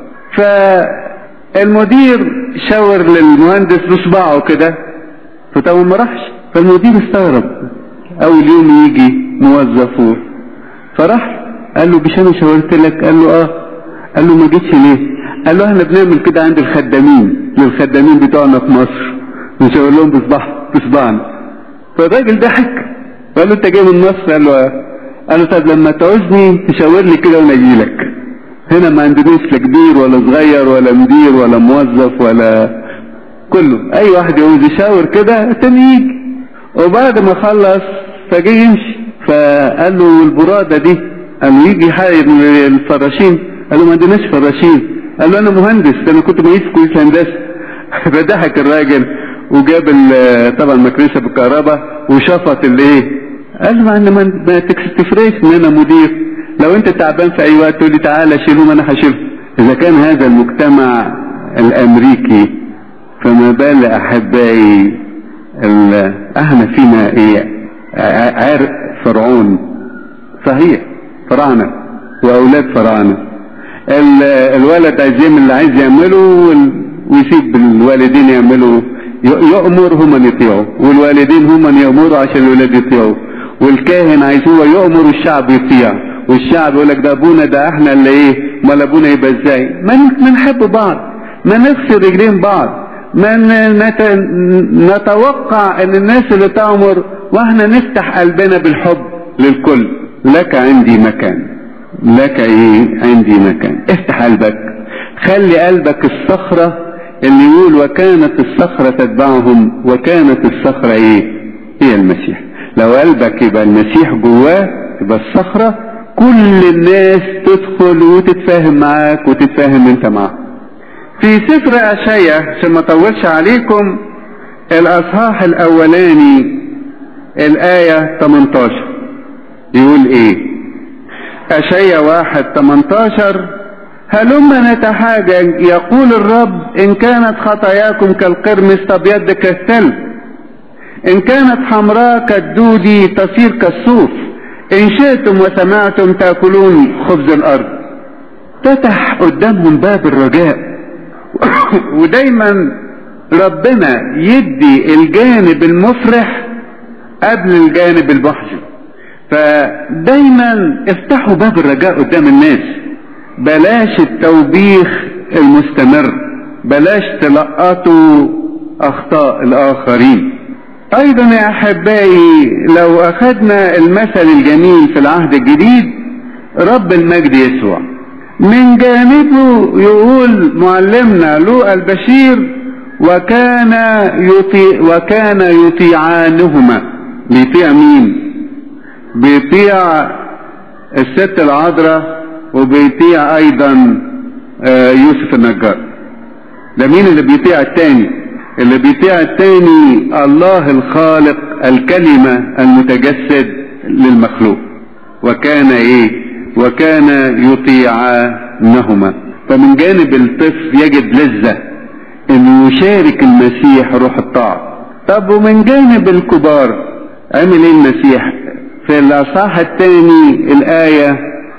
فالمدير شاور للمهندس بصباعه كده فطبعا ما راحش فالمدير استغرب اول يوم يجي موظفه فراح قال له مش انا شاورت لك قال له اه قال له ما جيتش ليه قال له احنا بنعمل كده عند الخدامين للخدامين بتوعنا في مصر نشاور لهم بصباح بصباعنا فالراجل ضحك قال له انت جاي من مصر قال له اه قال له طب لما تعوزني تشاور لي كده وانا اجي لك هنا ما عندناش لا كبير ولا صغير ولا مدير ولا موظف ولا كله اي واحد يعوز يشاور كده التاني يجي وبعد ما خلص فجه يمشي فقال له البرادة دي قال له يجي حاجة الفراشين قال له ما عندناش فراشين قال له انا مهندس انا كنت معيد في كلية هندسة فضحك الراجل وجاب طبعا مكنسة بالكهرباء وشفط الايه قال له ما ما تفرقش ان انا مدير لو انت تعبان في اي وقت تقول لي تعالى شيلهم انا هشيلهم اذا كان هذا المجتمع الامريكي فما بال احبائي احنا فينا ايه عرق فرعون صحيح فراعنه واولاد فراعنه الولد عايز يعمل اللي عايز يعمله ويسيب الوالدين يعملوا يؤمر هم يطيعوا والوالدين هم يأمروا عشان الولاد يطيعوا والكاهن عايز هو يؤمر والشعب يطيع والشعب يقول لك ده ابونا ده احنا اللي ايه امال ابونا يبقى ازاي ما نحب بعض ما نغسل رجلين بعض ما نت... نتوقع ان الناس اللي تأمر واحنا نفتح قلبنا بالحب للكل لك عندي مكان لك ايه عندي مكان افتح قلبك خلي قلبك الصخرة اللي يقول وكانت الصخرة تتبعهم وكانت الصخرة ايه هي المسيح لو قلبك يبقى المسيح جواه يبقى الصخرة كل الناس تدخل وتتفاهم معاك وتتفاهم انت معاك في سفر اشعيا عشان ما اطولش عليكم الاصحاح الاولاني الايه 18 يقول ايه اشعيا واحد 18 هلما نتحاجج يقول الرب ان كانت خطاياكم كالقرمز تبيض كالثلج ان كانت حمراء كالدودي تصير كالصوف ان شئتم وسمعتم تاكلون خبز الارض فتح قدامهم باب الرجاء ودايما ربنا يدي الجانب المفرح قبل الجانب المحزن فدايما افتحوا باب الرجاء قدام الناس بلاش التوبيخ المستمر بلاش تلقطوا اخطاء الاخرين ايضا يا احبائي لو اخذنا المثل الجميل في العهد الجديد رب المجد يسوع من جانبه يقول معلمنا لوقا البشير وكان يطيع وكان يطيعانهما بيطيع مين بيطيع الست العذراء وبيطيع ايضا يوسف النجار ده مين اللي بيطيع التاني اللي بيطيع التاني الله الخالق الكلمة المتجسد للمخلوق وكان ايه وكان يطيعانهما فمن جانب الطفل يجد لذة انه يشارك المسيح روح الطاعة طب ومن جانب الكبار عمل ايه المسيح في الاصحاح الثاني الايه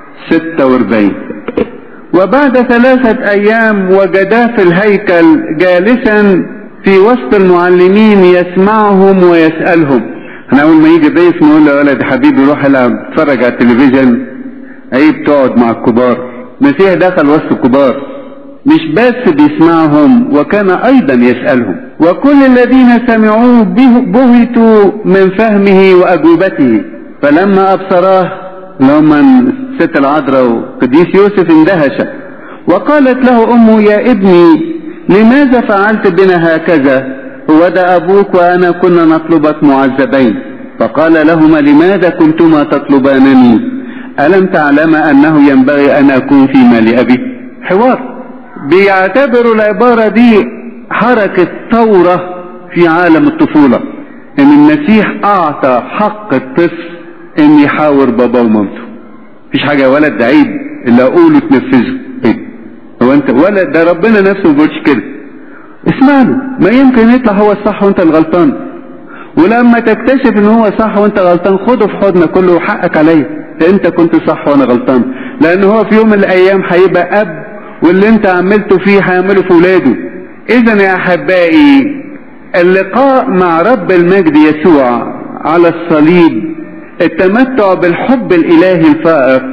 46 وبعد ثلاثة أيام وجدا في الهيكل جالسا في وسط المعلمين يسمعهم ويسألهم احنا أول ما يجي ضيف نقول له يا ولد حبيبي روح العب اتفرج على التلفزيون عيب تقعد مع الكبار المسيح دخل وسط الكبار مش بس بيسمعهم وكان أيضا يسألهم وكل الذين سمعوه بهتوا من فهمه وأجوبته فلما أبصراه اللي هم الست العذراء وقديس يوسف اندهش وقالت له امه يا ابني لماذا فعلت بنا هكذا هو ده ابوك وانا كنا نطلبك معذبين فقال لهما لماذا كنتما تطلبانني الم تعلم انه ينبغي ان اكون في مال ابي حوار بيعتبروا العبارة دي حركة ثورة في عالم الطفولة ان المسيح اعطى حق الطفل ان يحاور باباه ومامته مفيش حاجه يا ولد ده عيب اللي اقوله تنفذه ايه هو انت ولد ده ربنا نفسه ما بيقولش كده اسمع له ما يمكن يطلع هو الصح وانت الغلطان ولما تكتشف ان هو صح وانت غلطان خده في حضنك كله حقك عليا انت كنت صح وانا غلطان لان هو في يوم من الايام هيبقى اب واللي انت عملته فيه هيعمله في ولاده اذا يا احبائي اللقاء مع رب المجد يسوع على الصليب التمتع بالحب الالهي الفائق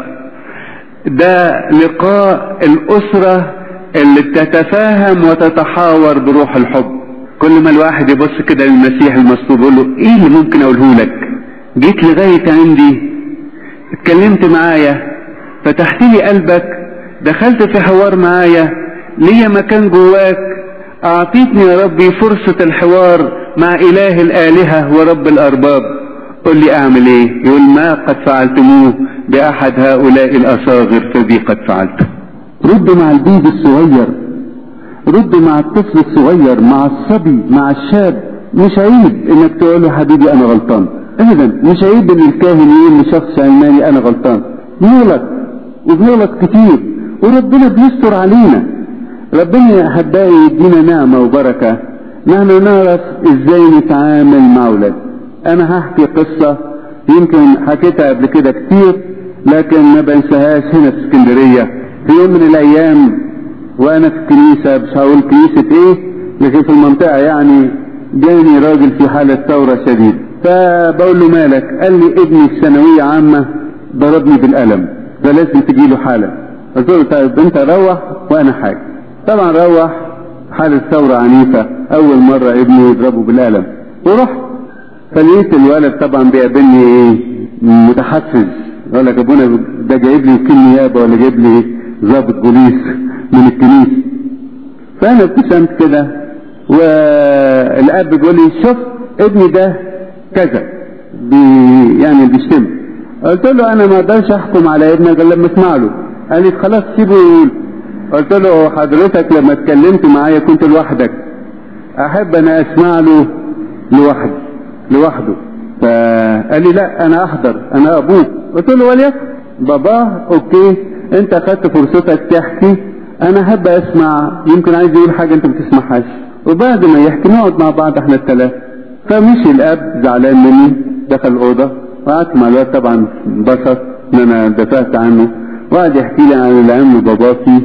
ده لقاء الاسرة اللي بتتفاهم وتتحاور بروح الحب كل ما الواحد يبص كده للمسيح المصلوب يقول له ايه اللي ممكن اقوله لك جيت لغاية عندي اتكلمت معايا فتحت لي قلبك دخلت في حوار معايا ليا مكان جواك اعطيتني يا ربي فرصة الحوار مع اله الالهة ورب الارباب قل لي اعمل ايه يقول ما قد فعلتموه باحد هؤلاء الاصاغر فبي قد فعلته رد مع البيب الصغير رد مع الطفل الصغير مع الصبي مع الشاب مش عيب انك تقول له حبيبي انا غلطان ابدا مش عيب ان الكاهن يقول لشخص علماني انا غلطان يغلط وبنغلط كتير وربنا بيستر علينا ربنا يا احبائي يدينا نعمة وبركة نحن نعرف ازاي نتعامل مع اولاد انا هحكي قصة يمكن حكيتها قبل كده كتير لكن ما بنساهاش هنا في اسكندرية في يوم من الايام وانا في الكنيسة مش هقول كنيسة ايه لكن في المنطقة يعني جاني راجل في حالة ثورة شديد فبقول له مالك قال لي ابني في ثانوية عامة ضربني بالقلم فلازم تجي له حالة قلت له طيب انت روح وانا حاجة طبعا روح حالة ثورة عنيفة اول مرة ابني يضربه بالقلم ورحت فلقيت الولد طبعا بيقابلني ايه متحفز يقول لك ابونا ده جايب لي وكيل نيابة ولا جايب لي ضابط بوليس من الكنيسة فانا ابتسمت كده والاب بيقول لي شوف ابني ده كذا بي يعني بيشتم قلت له انا ما اقدرش احكم على ابنك غير لما اسمع له قال لي خلاص سيبه يقول قلت له حضرتك لما اتكلمت معايا كنت لوحدك احب انا اسمع له لوحدي لوحده فقال لي لا انا احضر انا ابوك قلت له وليكن باباه اوكي انت اخدت فرصتك تحكي انا احب اسمع يمكن عايز يقول حاجه انت ما بتسمعهاش وبعد ما يحكي نقعد مع بعض احنا الثلاثه فمشي الاب زعلان مني دخل الاوضه وقعدت مع الواد طبعا انبسط ان انا دفعت عنه وقعد يحكي لي عن اللي عمله باباه فيه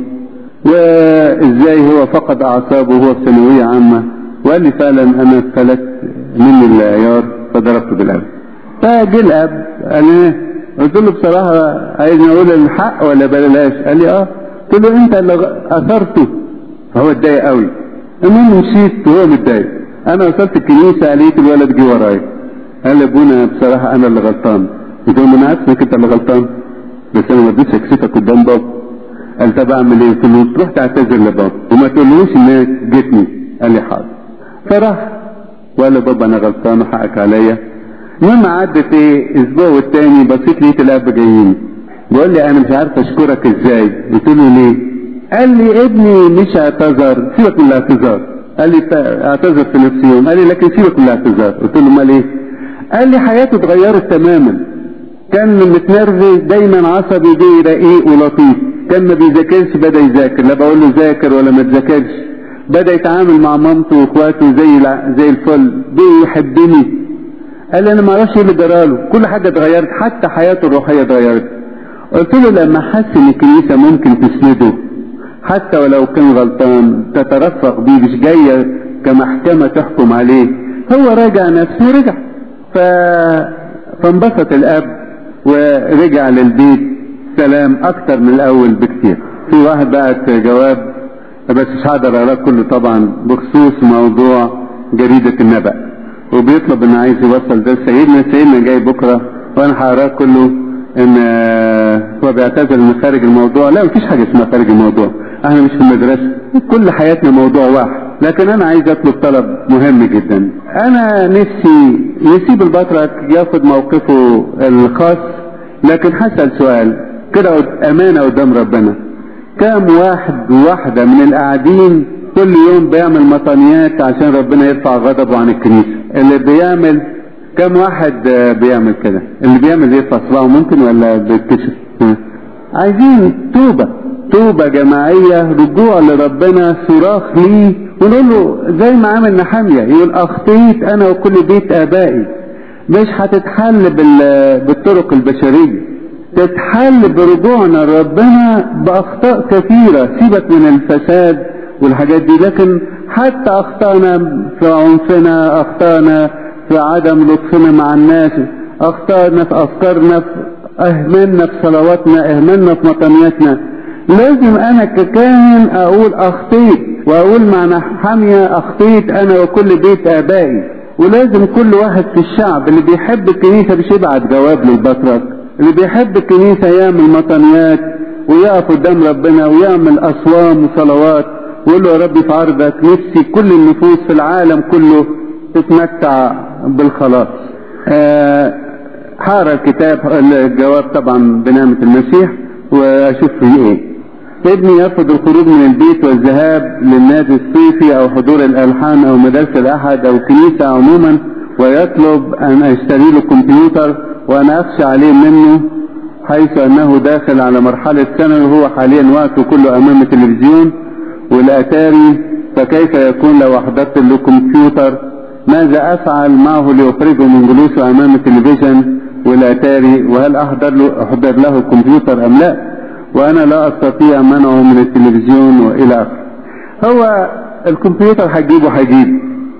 وازاي هو فقد اعصابه وهو في ثانويه عامه وقال لي فعلا انا اتفلت مني العيار فضربته بالقلم فجه الاب قال لي قلت له بصراحه عايزني اقول الحق ولا بلاش قال لي اه قلت له انت اللي اثرته فهو اتضايق قوي المهم مشيت وهو متضايق انا وصلت الكنيسه لقيت الولد جه ورايا قال لي ابونا بصراحه انا اللي غلطان قلت له انا عارف انك انت اللي غلطان بس انا ما رضيتش اكسفك قدام بابا قال طب اعمل ايه؟ قلت له تروح تعتذر لبابا وما تقولوش انك جيتني قال لي حاضر فراح وقال له بابا انا غلطان وحقك عليا المهم عدت ايه اسبوع والتاني بصيت لقيت الاب جايين بيقول لي انا مش عارف اشكرك ازاي قلت له ليه قال لي ابني مش اعتذر سيبك من الاعتذار قال لي اعتذر في نفس يوم قال لي لكن سيبك من الاعتذار قلت له امال ايه قال لي حياته اتغيرت تماما كان متنرفز دايما عصبي جه رقيق ولطيف كان ما بيذاكرش بدا يذاكر لا بقول له ذاكر ولا ما تذاكرش بدا يتعامل مع مامته واخواته زي زي الفل بقي يحبني قال لي انا ما اعرفش ايه اللي جراله كل حاجه اتغيرت حتى حياته الروحيه اتغيرت قلت له لما حس ان الكنيسه ممكن تسنده حتى ولو كان غلطان تترفق بيه مش جايه كمحكمه تحكم عليه هو راجع نفسه ورجع ف... فانبسط الاب ورجع للبيت سلام اكتر من الاول بكتير في واحد بعت جواب بس مش هقدر اقراه كله طبعا بخصوص موضوع جريدة النبأ وبيطلب ان عايز يوصل ده لسيدنا سيدنا جاي بكرة وانا هقراه كله ان هو بيعتذر ان خارج الموضوع لا مفيش حاجة اسمها خارج الموضوع احنا مش في المدرسة كل حياتنا موضوع واحد لكن انا عايز اطلب طلب مهم جدا انا نفسي يسيب البطرك ياخد موقفه الخاص لكن هسأل سؤال كده امانة قدام ربنا كام واحد وواحدة من القاعدين كل يوم بيعمل مطانيات عشان ربنا يرفع غضبه عن الكنيسة اللي بيعمل كم واحد بيعمل كده اللي بيعمل يرفع صباعه ممكن ولا بيتكشف عايزين توبة توبة جماعية رجوع لربنا صراخ ليه ونقول له زي ما عمل نحامية يقول اخطيت انا وكل بيت ابائي مش هتتحل بالطرق البشرية تتحل برجوعنا لربنا باخطاء كثيرة سيبك من الفساد والحاجات دي لكن حتى اخطانا في عنفنا اخطانا في عدم لطفنا مع الناس اخطانا في افكارنا في اهملنا في صلواتنا اهملنا في مطنياتنا لازم انا ككاهن اقول اخطيت واقول مع حامية اخطيت انا وكل بيت ابائي ولازم كل واحد في الشعب اللي بيحب الكنيسة مش يبعت جواب للبطرك اللي بيحب الكنيسة يعمل مطنيات ويقف قدام ربنا ويعمل اصوام وصلوات ويقول له يا ربي في عرضك نفسي كل النفوس في العالم كله تتمتع بالخلاص أه هقرا الكتاب الجواب طبعا بنعمة المسيح واشوف فيه ايه ابني يرفض الخروج من البيت والذهاب للنادي الصيفي او حضور الالحان او مدارس الاحد او كنيسة عموما ويطلب ان اشتري له كمبيوتر وانا اخشى عليه منه حيث انه داخل على مرحلة ثانوي وهو حاليا وقته كله امام التلفزيون والاتاري فكيف يكون لو احضرت له كمبيوتر ماذا افعل معه ليخرجه من جلوسه امام التلفزيون والاتاري وهل احضر له احضر له كمبيوتر ام لا وانا لا استطيع منعه من التلفزيون والى اخره هو الكمبيوتر هتجيبه هجيبه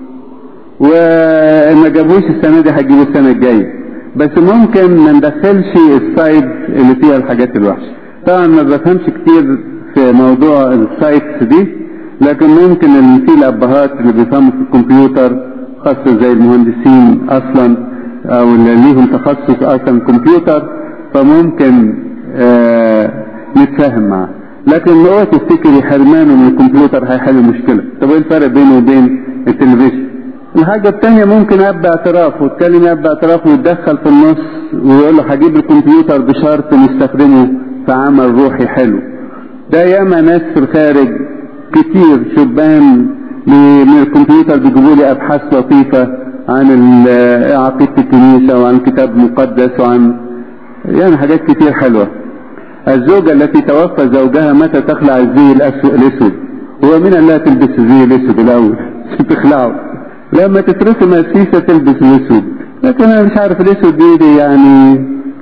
وما جابوش السنه دي هتجيبه السنه الجايه بس ممكن ما ندخلش السايد اللي فيها الحاجات الوحشه طبعا ما بفهمش كتير في موضوع السايتس دي لكن ممكن اللي فيه الابهات اللي بيفهموا في الكمبيوتر خاصه زي المهندسين اصلا او اللي ليهم تخصص اصلا كمبيوتر فممكن آه نتفاهم معاه لكن اوعى تفتكري حرمانه من الكمبيوتر هيحل المشكله طب ايه الفرق بينه وبين التلفزيون الحاجة التانية ممكن اب باعتراف وتكلم اب باعتراف ويتدخل في النص ويقول له هجيب الكمبيوتر بشرط نستخدمه في عمل روحي حلو ده ياما ناس في الخارج كتير شبان من الكمبيوتر بيجيبوا لي ابحاث لطيفة عن عقيدة الكنيسة وعن كتاب مقدس وعن يعني حاجات كتير حلوة الزوجة التي توفى زوجها متى تخلع الزي الاسود هو مين قال لها تلبس الزي الاسود الاول تخلعه لما تترسم السيسة تلبس الاسود لكن انا مش عارف الاسود دي, دي يعني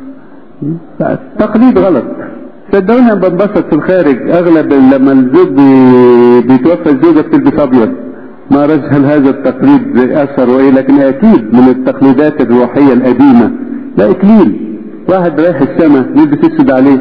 تقليد غلط صدقوني انا بنبسط في الخارج اغلب لما الزوج بي... بيتوفى الزوجة بتلبس ابيض ما اعرفش هل هذا التقليد اثر وايه لكن اكيد من التقليدات الروحية القديمة لا اكليل واحد رايح السماء يلبس اسود عليه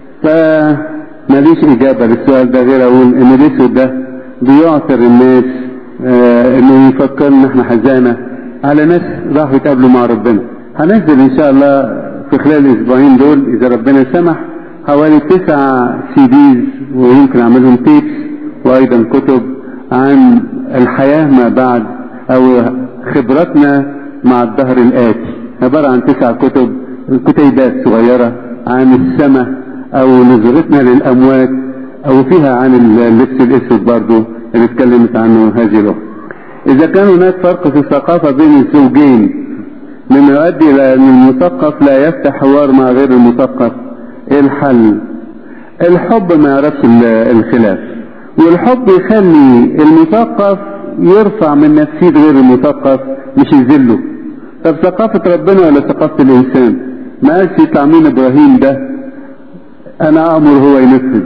فماليش اجابة للسؤال ده غير اقول ان الاسود ده بيعثر الناس آه انه يفكر ان احنا حزانة على ناس راحوا يتقابلوا مع ربنا هنزل ان شاء الله في خلال الاسبوعين دول اذا ربنا سمح حوالي تسع سي ديز ويمكن اعملهم تيبس وايضا كتب عن الحياة ما بعد او خبرتنا مع الدهر الاتي عبارة عن تسع كتب كتيبات صغيرة عن السماء او نظرتنا للاموات او فيها عن اللبس الاسود برضو اللي اتكلمت عنه هذه الاخت اذا كان هناك فرق في الثقافة بين الزوجين مما يؤدي الى ان المثقف لا يفتح حوار مع غير المثقف ايه الحل الحب ما يعرفش الخلاف والحب يخلي المثقف يرفع من نفسية غير المثقف مش يذله طب ثقافة ربنا ولا ثقافة الانسان ما قالش تعمين ابراهيم ده انا امر هو ينفذ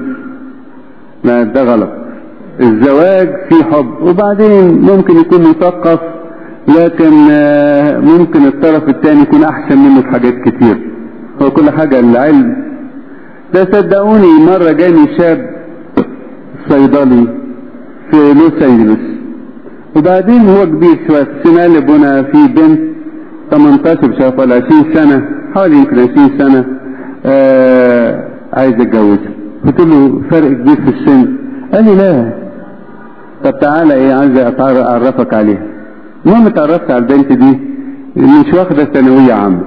لا ده غلط الزواج فيه حب وبعدين ممكن يكون مثقف لكن ممكن الطرف الثاني يكون احسن منه في حاجات كتير هو كل حاجة العلم ده صدقوني مرة جاني شاب صيدلي في لوس انجلوس وبعدين هو كبير شوية في السنة اللي بنا في بنت 18 مش عارف ولا 20 سنة حوالي يمكن 20 سنة آه عايز اتجوزها قلت له فرق كبير في السن قال لي لا طب تعالى ايه عايز اعرفك عليها المهم اتعرفت على البنت دي مش واخده ثانويه عامه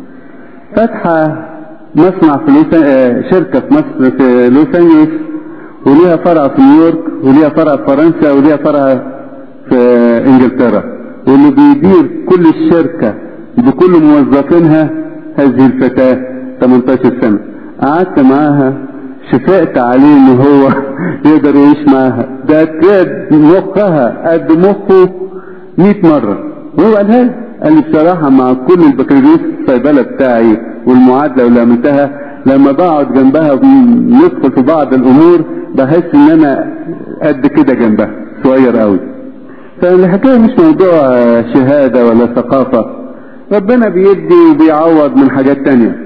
فاتحه مصنع في لوس اه شركه في مصر في لوس انجلوس وليها فرع في نيويورك وليها فرع في فرنسا وليها فرع في انجلترا واللي بيدير كل الشركه بكل موظفينها هذه الفتاه 18 سنه قعدت معاها شفقت عليه ان هو يقدر يعيش معاها ده كاد مخها قد مخه 100 مرة وهو قالها لي قال لي بصراحة مع كل البكالوريوس الصيدلة بتاعي والمعادلة اللي عملتها لما بقعد جنبها ندخل في بعض الامور بحس ان انا قد كده جنبها صغير قوي فالحكاية مش موضوع شهادة ولا ثقافة ربنا بيدي وبيعوض من حاجات تانية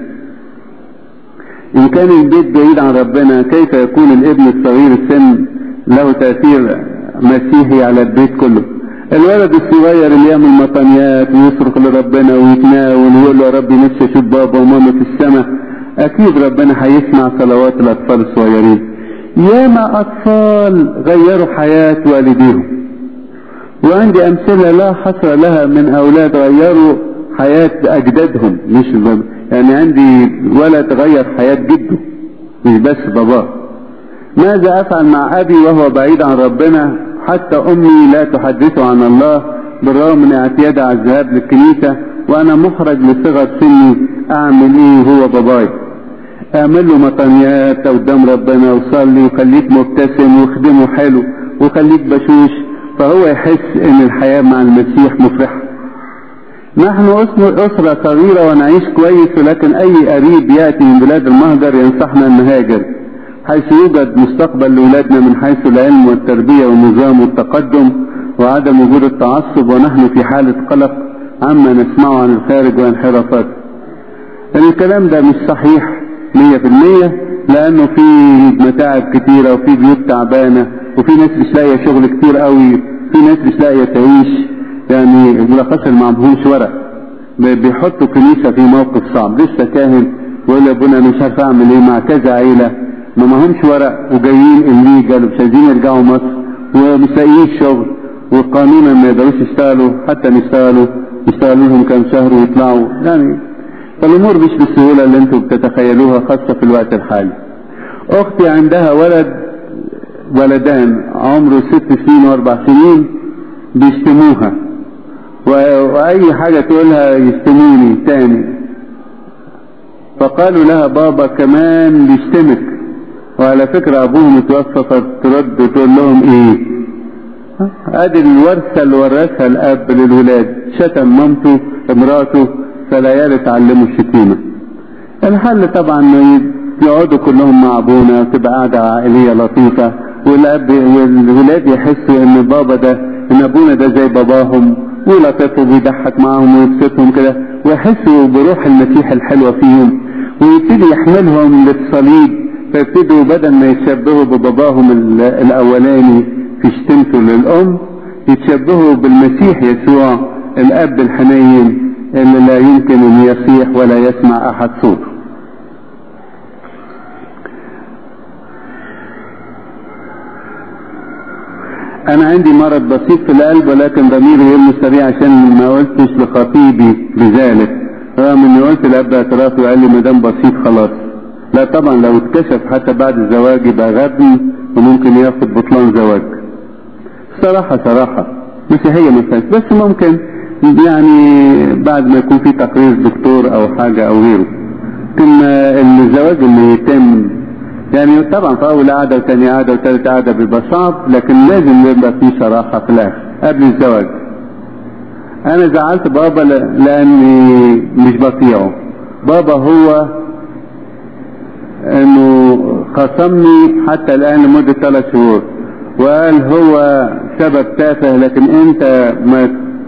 إن كان البيت بعيد عن ربنا كيف يكون الابن الصغير السن له تأثير مسيحي على البيت كله الولد الصغير اللي يعمل مطنيات ويصرخ لربنا ويتناول ويقول له يا ربي نفسي اشوف بابا وماما في السماء اكيد ربنا هيسمع صلوات الاطفال الصغيرين ياما اطفال غيروا حياة والديهم وعندي امثلة لا حصر لها من اولاد غيروا حياة اجدادهم مش بابا يعني عندي ولد غير حياة جده مش بس باباه ماذا افعل مع ابي وهو بعيد عن ربنا حتى امي لا تحدثه عن الله بالرغم من اعتيادها على الذهاب للكنيسة وانا محرج لصغر سني اعمل ايه هو باباي اعمل له مطنيات قدام ربنا وصلي وخليك مبتسم واخدمه حلو وخليك بشوش فهو يحس ان الحياة مع المسيح مفرحة نحن أسرة صغيرة ونعيش كويس ولكن أي قريب يأتي من بلاد المهجر ينصحنا أن نهاجر حيث يوجد مستقبل لأولادنا من حيث العلم والتربية والنظام والتقدم وعدم وجود التعصب ونحن في حالة قلق عما نسمعه عن الخارج وانحرافات الكلام ده مش صحيح مية في المية لأنه في متاعب كتيرة وفي بيوت تعبانة وفي ناس مش لاقية شغل كتير قوي في ناس مش لاقية تعيش يعني الملخص اللي معهمش ورق بيحطوا كنيسة في موقف صعب لسه كاهن ويقول لابونا انا مش عارف اعمل ايه مع كذا عيلة ما معهمش ورق وجايين الليجل ومش عايزين يرجعوا مصر ومش لاقيين شغل وقانونا ما يقدروش يشتغلوا حتى يشتغلوا يشتغلوا لهم كام شهر ويطلعوا يعني فالامور مش بالسهولة اللي انتم بتتخيلوها خاصة في الوقت الحالي اختي عندها ولد ولدان عمره ست سنين واربع سنين بيشتموها واي حاجة تقولها يشتموني تاني فقالوا لها بابا كمان بيشتمك وعلى فكرة ابوه متوفى فترد وتقول لهم ايه ادي الورثة اللي ورثها الاب للولاد شتم مامته امراته فالعيال اتعلموا الشتيمة الحل طبعا يقعدوا كلهم مع ابونا وتبقى قاعدة عائلية لطيفة والاب والولاد يحسوا ان بابا ده ان ابونا ده زي باباهم ولطيفه وبيضحك معاهم ويبسطهم كده ويحسوا بروح المسيح الحلوة فيهم ويبتدي يحملهم للصليب فيبتدوا بدل ما يتشبهوا بباباهم الاولاني في شتمته للام يتشبهوا بالمسيح يسوع الاب الحنين اللي لا يمكن ان يصيح ولا يسمع احد صوته انا عندي مرض بسيط في القلب ولكن ضميري يلمس سريع عشان ما قلتش لخطيبي بذلك رغم اني قلت لاب اعترافي وقال لي ما دام بسيط خلاص لا طبعا لو اتكشف حتى بعد الزواج يبقى غبي وممكن ياخد بطلان زواج صراحة صراحة مسيحية ما فيهاش بس ممكن يعني بعد ما يكون في تقرير دكتور او حاجة او غيره لكن الزواج اللي يتم يعني طبعا في اول قعده وثاني قعده وثالث قعده بيبقى صعب لكن لازم يبقى في صراحه في الاخر قبل الزواج انا زعلت بابا لاني مش بطيعه بابا هو انه خصمني حتى الان لمده ثلاث شهور وقال هو سبب تافه لكن انت ما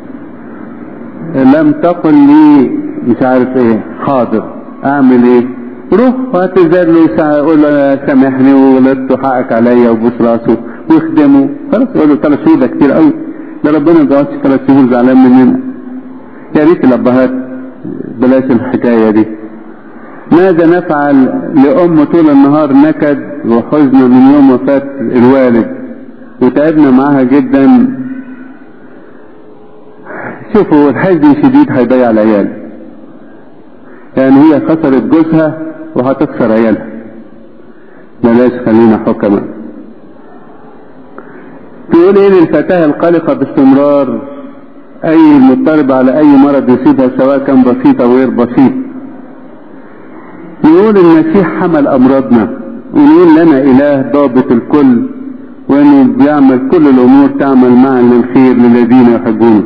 لم تقل لي مش عارف ايه حاضر اعمل ايه روح واعتذر له قول له سامحني وغلطت وحقك عليا وبوس راسه واخدمه خلاص يقول له ثلاث شهور ده كتير قوي ده ربنا ما بيقعدش ثلاث شهور زعلان مننا يا ريت الابهات بلاش الحكايه دي ماذا نفعل لأم طول النهار نكد وحزن من يوم وفاة الوالد وتعبنا معاها جدا شوفوا الحزن شديد هيضيع العيال يعني هي خسرت جوزها وهتخسر عيالها بلاش خلينا حكماء تقول ايه للفتاة القلقة باستمرار اي مضطرب على اي مرض يصيبها سواء كان بسيط او غير بسيط نقول المسيح حمل امراضنا ونقول لنا اله ضابط الكل وانه بيعمل كل الامور تعمل معا للخير للذين يحبونه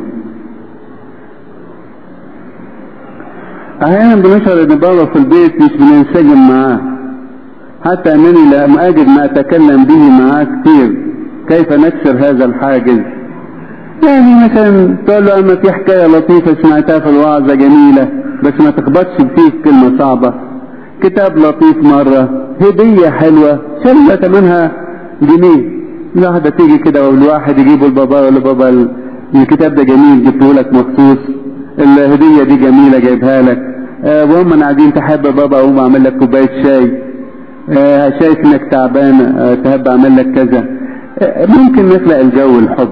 احيانا بنشعر ان بابا في البيت مش بننسجم معاه حتى انني لم اجد ما اتكلم به معاه كتير كيف نكسر هذا الحاجز يعني مثلا تقول له اما في حكايه لطيفه سمعتها في الوعظه جميله بس ما تخبطش فيه كلمه صعبه كتاب لطيف مره هديه حلوه شلة ثمنها جنيه الواحدة تيجي كده والواحد يجيبه لبابا ولا بابا الكتاب ده جميل جبته لك مخصوص الهدية دي جميلة جايبها لك آه وهم قاعدين تحب بابا اقوم اعمل لك كوباية شاي آه شايف انك تعبان آه تحب اعمل لك كذا آه ممكن نخلق الجو الحب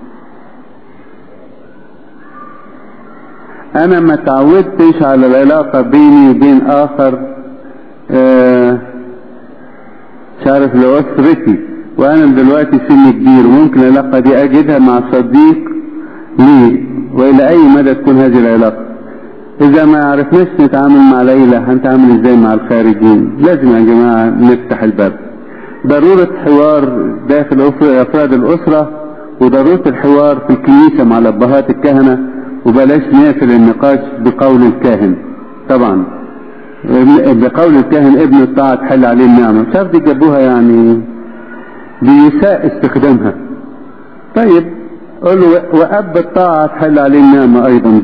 انا ما تعودتش على العلاقة بيني وبين اخر آه مش عارف لأسرتي وانا دلوقتي سن كبير وممكن العلاقة دي اجدها مع صديق لي والى اي مدى تكون هذه العلاقة اذا ما عرفناش نتعامل مع العيلة هنتعامل ازاي مع الخارجين لازم يا جماعة نفتح الباب ضرورة حوار داخل افراد الاسرة وضرورة الحوار في الكنيسة مع الابهات الكهنة وبلاش نقفل النقاش بقول الكاهن طبعا بقول الكاهن ابن الطاعة تحل عليه النعمة مش عارف دي جابوها يعني بيساء استخدامها طيب قول له وأب الطاعة تحل عليه النعمة أيضا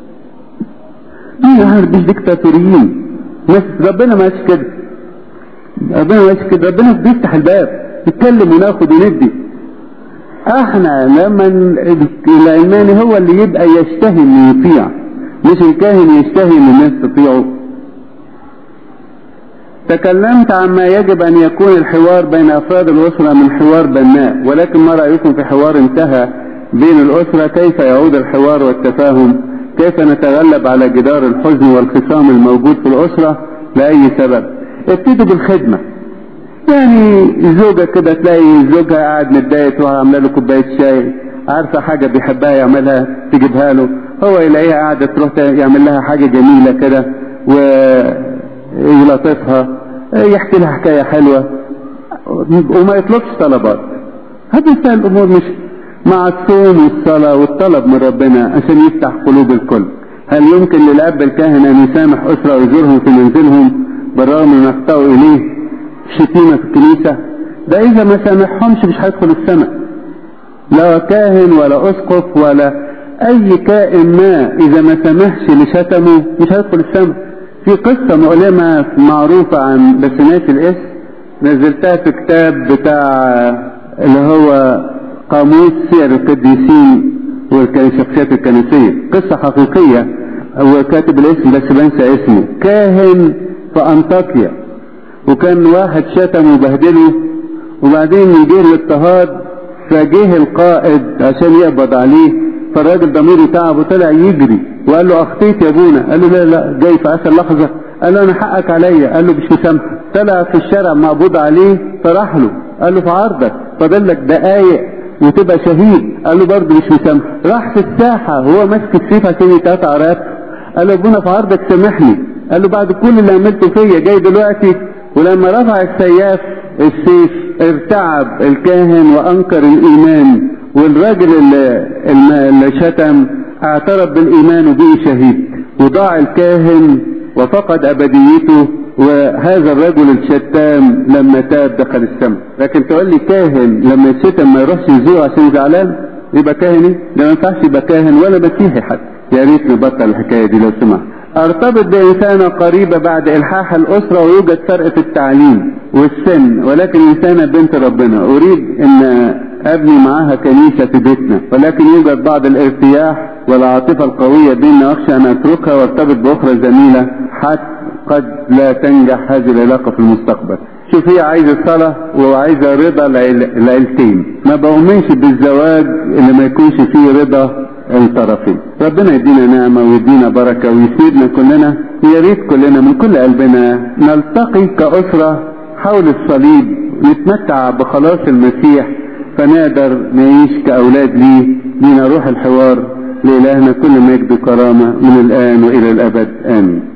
دي عارف مش ديكتاتوريين بس ربنا ماشي كده ربنا ماشي كده ربنا بيفتح الباب يتكلم وناخد وندي احنا لما العلماني هو اللي يبقى يشتهي انه يطيع مش الكاهن يشتهي ان الناس تطيعه تكلمت عما يجب ان يكون الحوار بين افراد الاسرة من حوار بناء ولكن ما رأيكم في حوار انتهى بين الاسرة كيف يعود الحوار والتفاهم كيف نتغلب على جدار الحزن والخصام الموجود في الاسرة لأي سبب ابتدوا بالخدمة يعني زوجة كده تلاقي زوجها قاعد متضايق تروح عامله له كوباية شاي عارفة حاجة بيحبها يعملها تجيبها له هو يلاقيها قاعدة تروح يعمل لها حاجة جميلة كده ويلطفها يحكي لها حكاية حلوة وما يطلبش طلبات هذه الأمور مش مع الصوم والصلاة والطلب من ربنا عشان يفتح قلوب الكل هل يمكن للأب الكاهن أن يسامح أسرة ويزورهم في منزلهم بالرغم من أخطأوا إليه شتيمة في الكنيسة ده إذا ما سامحهمش مش هيدخل السماء لا كاهن ولا أسقف ولا أي كائن ما إذا ما سامحش لشتمه مش هيدخل السماء في قصة مؤلمة معروفة عن بس ناسي الاسم نزلتها في كتاب بتاع اللي هو قاموس سير القديسين والشخصيات الكنسية قصة حقيقية هو كاتب الاسم بس بنسى اسمه كاهن في أنطاكيا وكان واحد شتم وبهدله وبعدين من جه الاضطهاد فجه القائد عشان يقبض عليه فالراجل ضميره تعب وطلع يجري وقال له اخطيت يا ابونا قال له لا لا جاي في اخر لحظه قال له انا حقك عليا قال له مش مسامح طلع في الشارع مقبوض عليه فراح له قال له في عرضك فاضل لك دقايق وتبقى شهيد قال له برضه مش مسامح راح في الساحه وهو ماسك السيف عشان يتقطع رقبته قال له ابونا في عرضك سامحني قال له بعد كل اللي عملته فيا جاي دلوقتي ولما رفع السياف السيف ارتعب الكاهن وانكر الايمان والراجل اللي, اللي شتم اعترف بالايمان وبقي شهيد وضاع الكاهن وفقد ابديته وهذا الرجل الشتام لما تاب دخل السماء لكن تقول لي كاهن لما يتشتم ما يروحش يزوره عشان زعلان يبقى كاهن ايه؟ ده ما ينفعش يبقى كاهن ولا مسيحي حتى يا ريت نبطل الحكايه دي لو سمحت ارتبط بإنسانة قريبة بعد إلحاح الأسرة ويوجد فرق في التعليم والسن ولكن إنسانة بنت ربنا أريد أن أبني معاها كنيسة في بيتنا ولكن يوجد بعض الارتياح والعاطفة القوية بيننا أخشى أن أتركها وارتبط بأخرى زميلة حتى قد لا تنجح هذه العلاقة في المستقبل شوف هي عايزة صلاة وعايزة رضا العيلتين ما بؤمنش بالزواج اللي ما يكونش فيه رضا الطرفين ربنا يدينا نعمة ويدينا بركة ويسندنا كلنا يا ريت كلنا من كل قلبنا نلتقي كأسرة حول الصليب نتمتع بخلاص المسيح فنقدر نعيش كأولاد ليه لينا روح الحوار لإلهنا كل مجد وكرامة من الآن وإلى الأبد آمين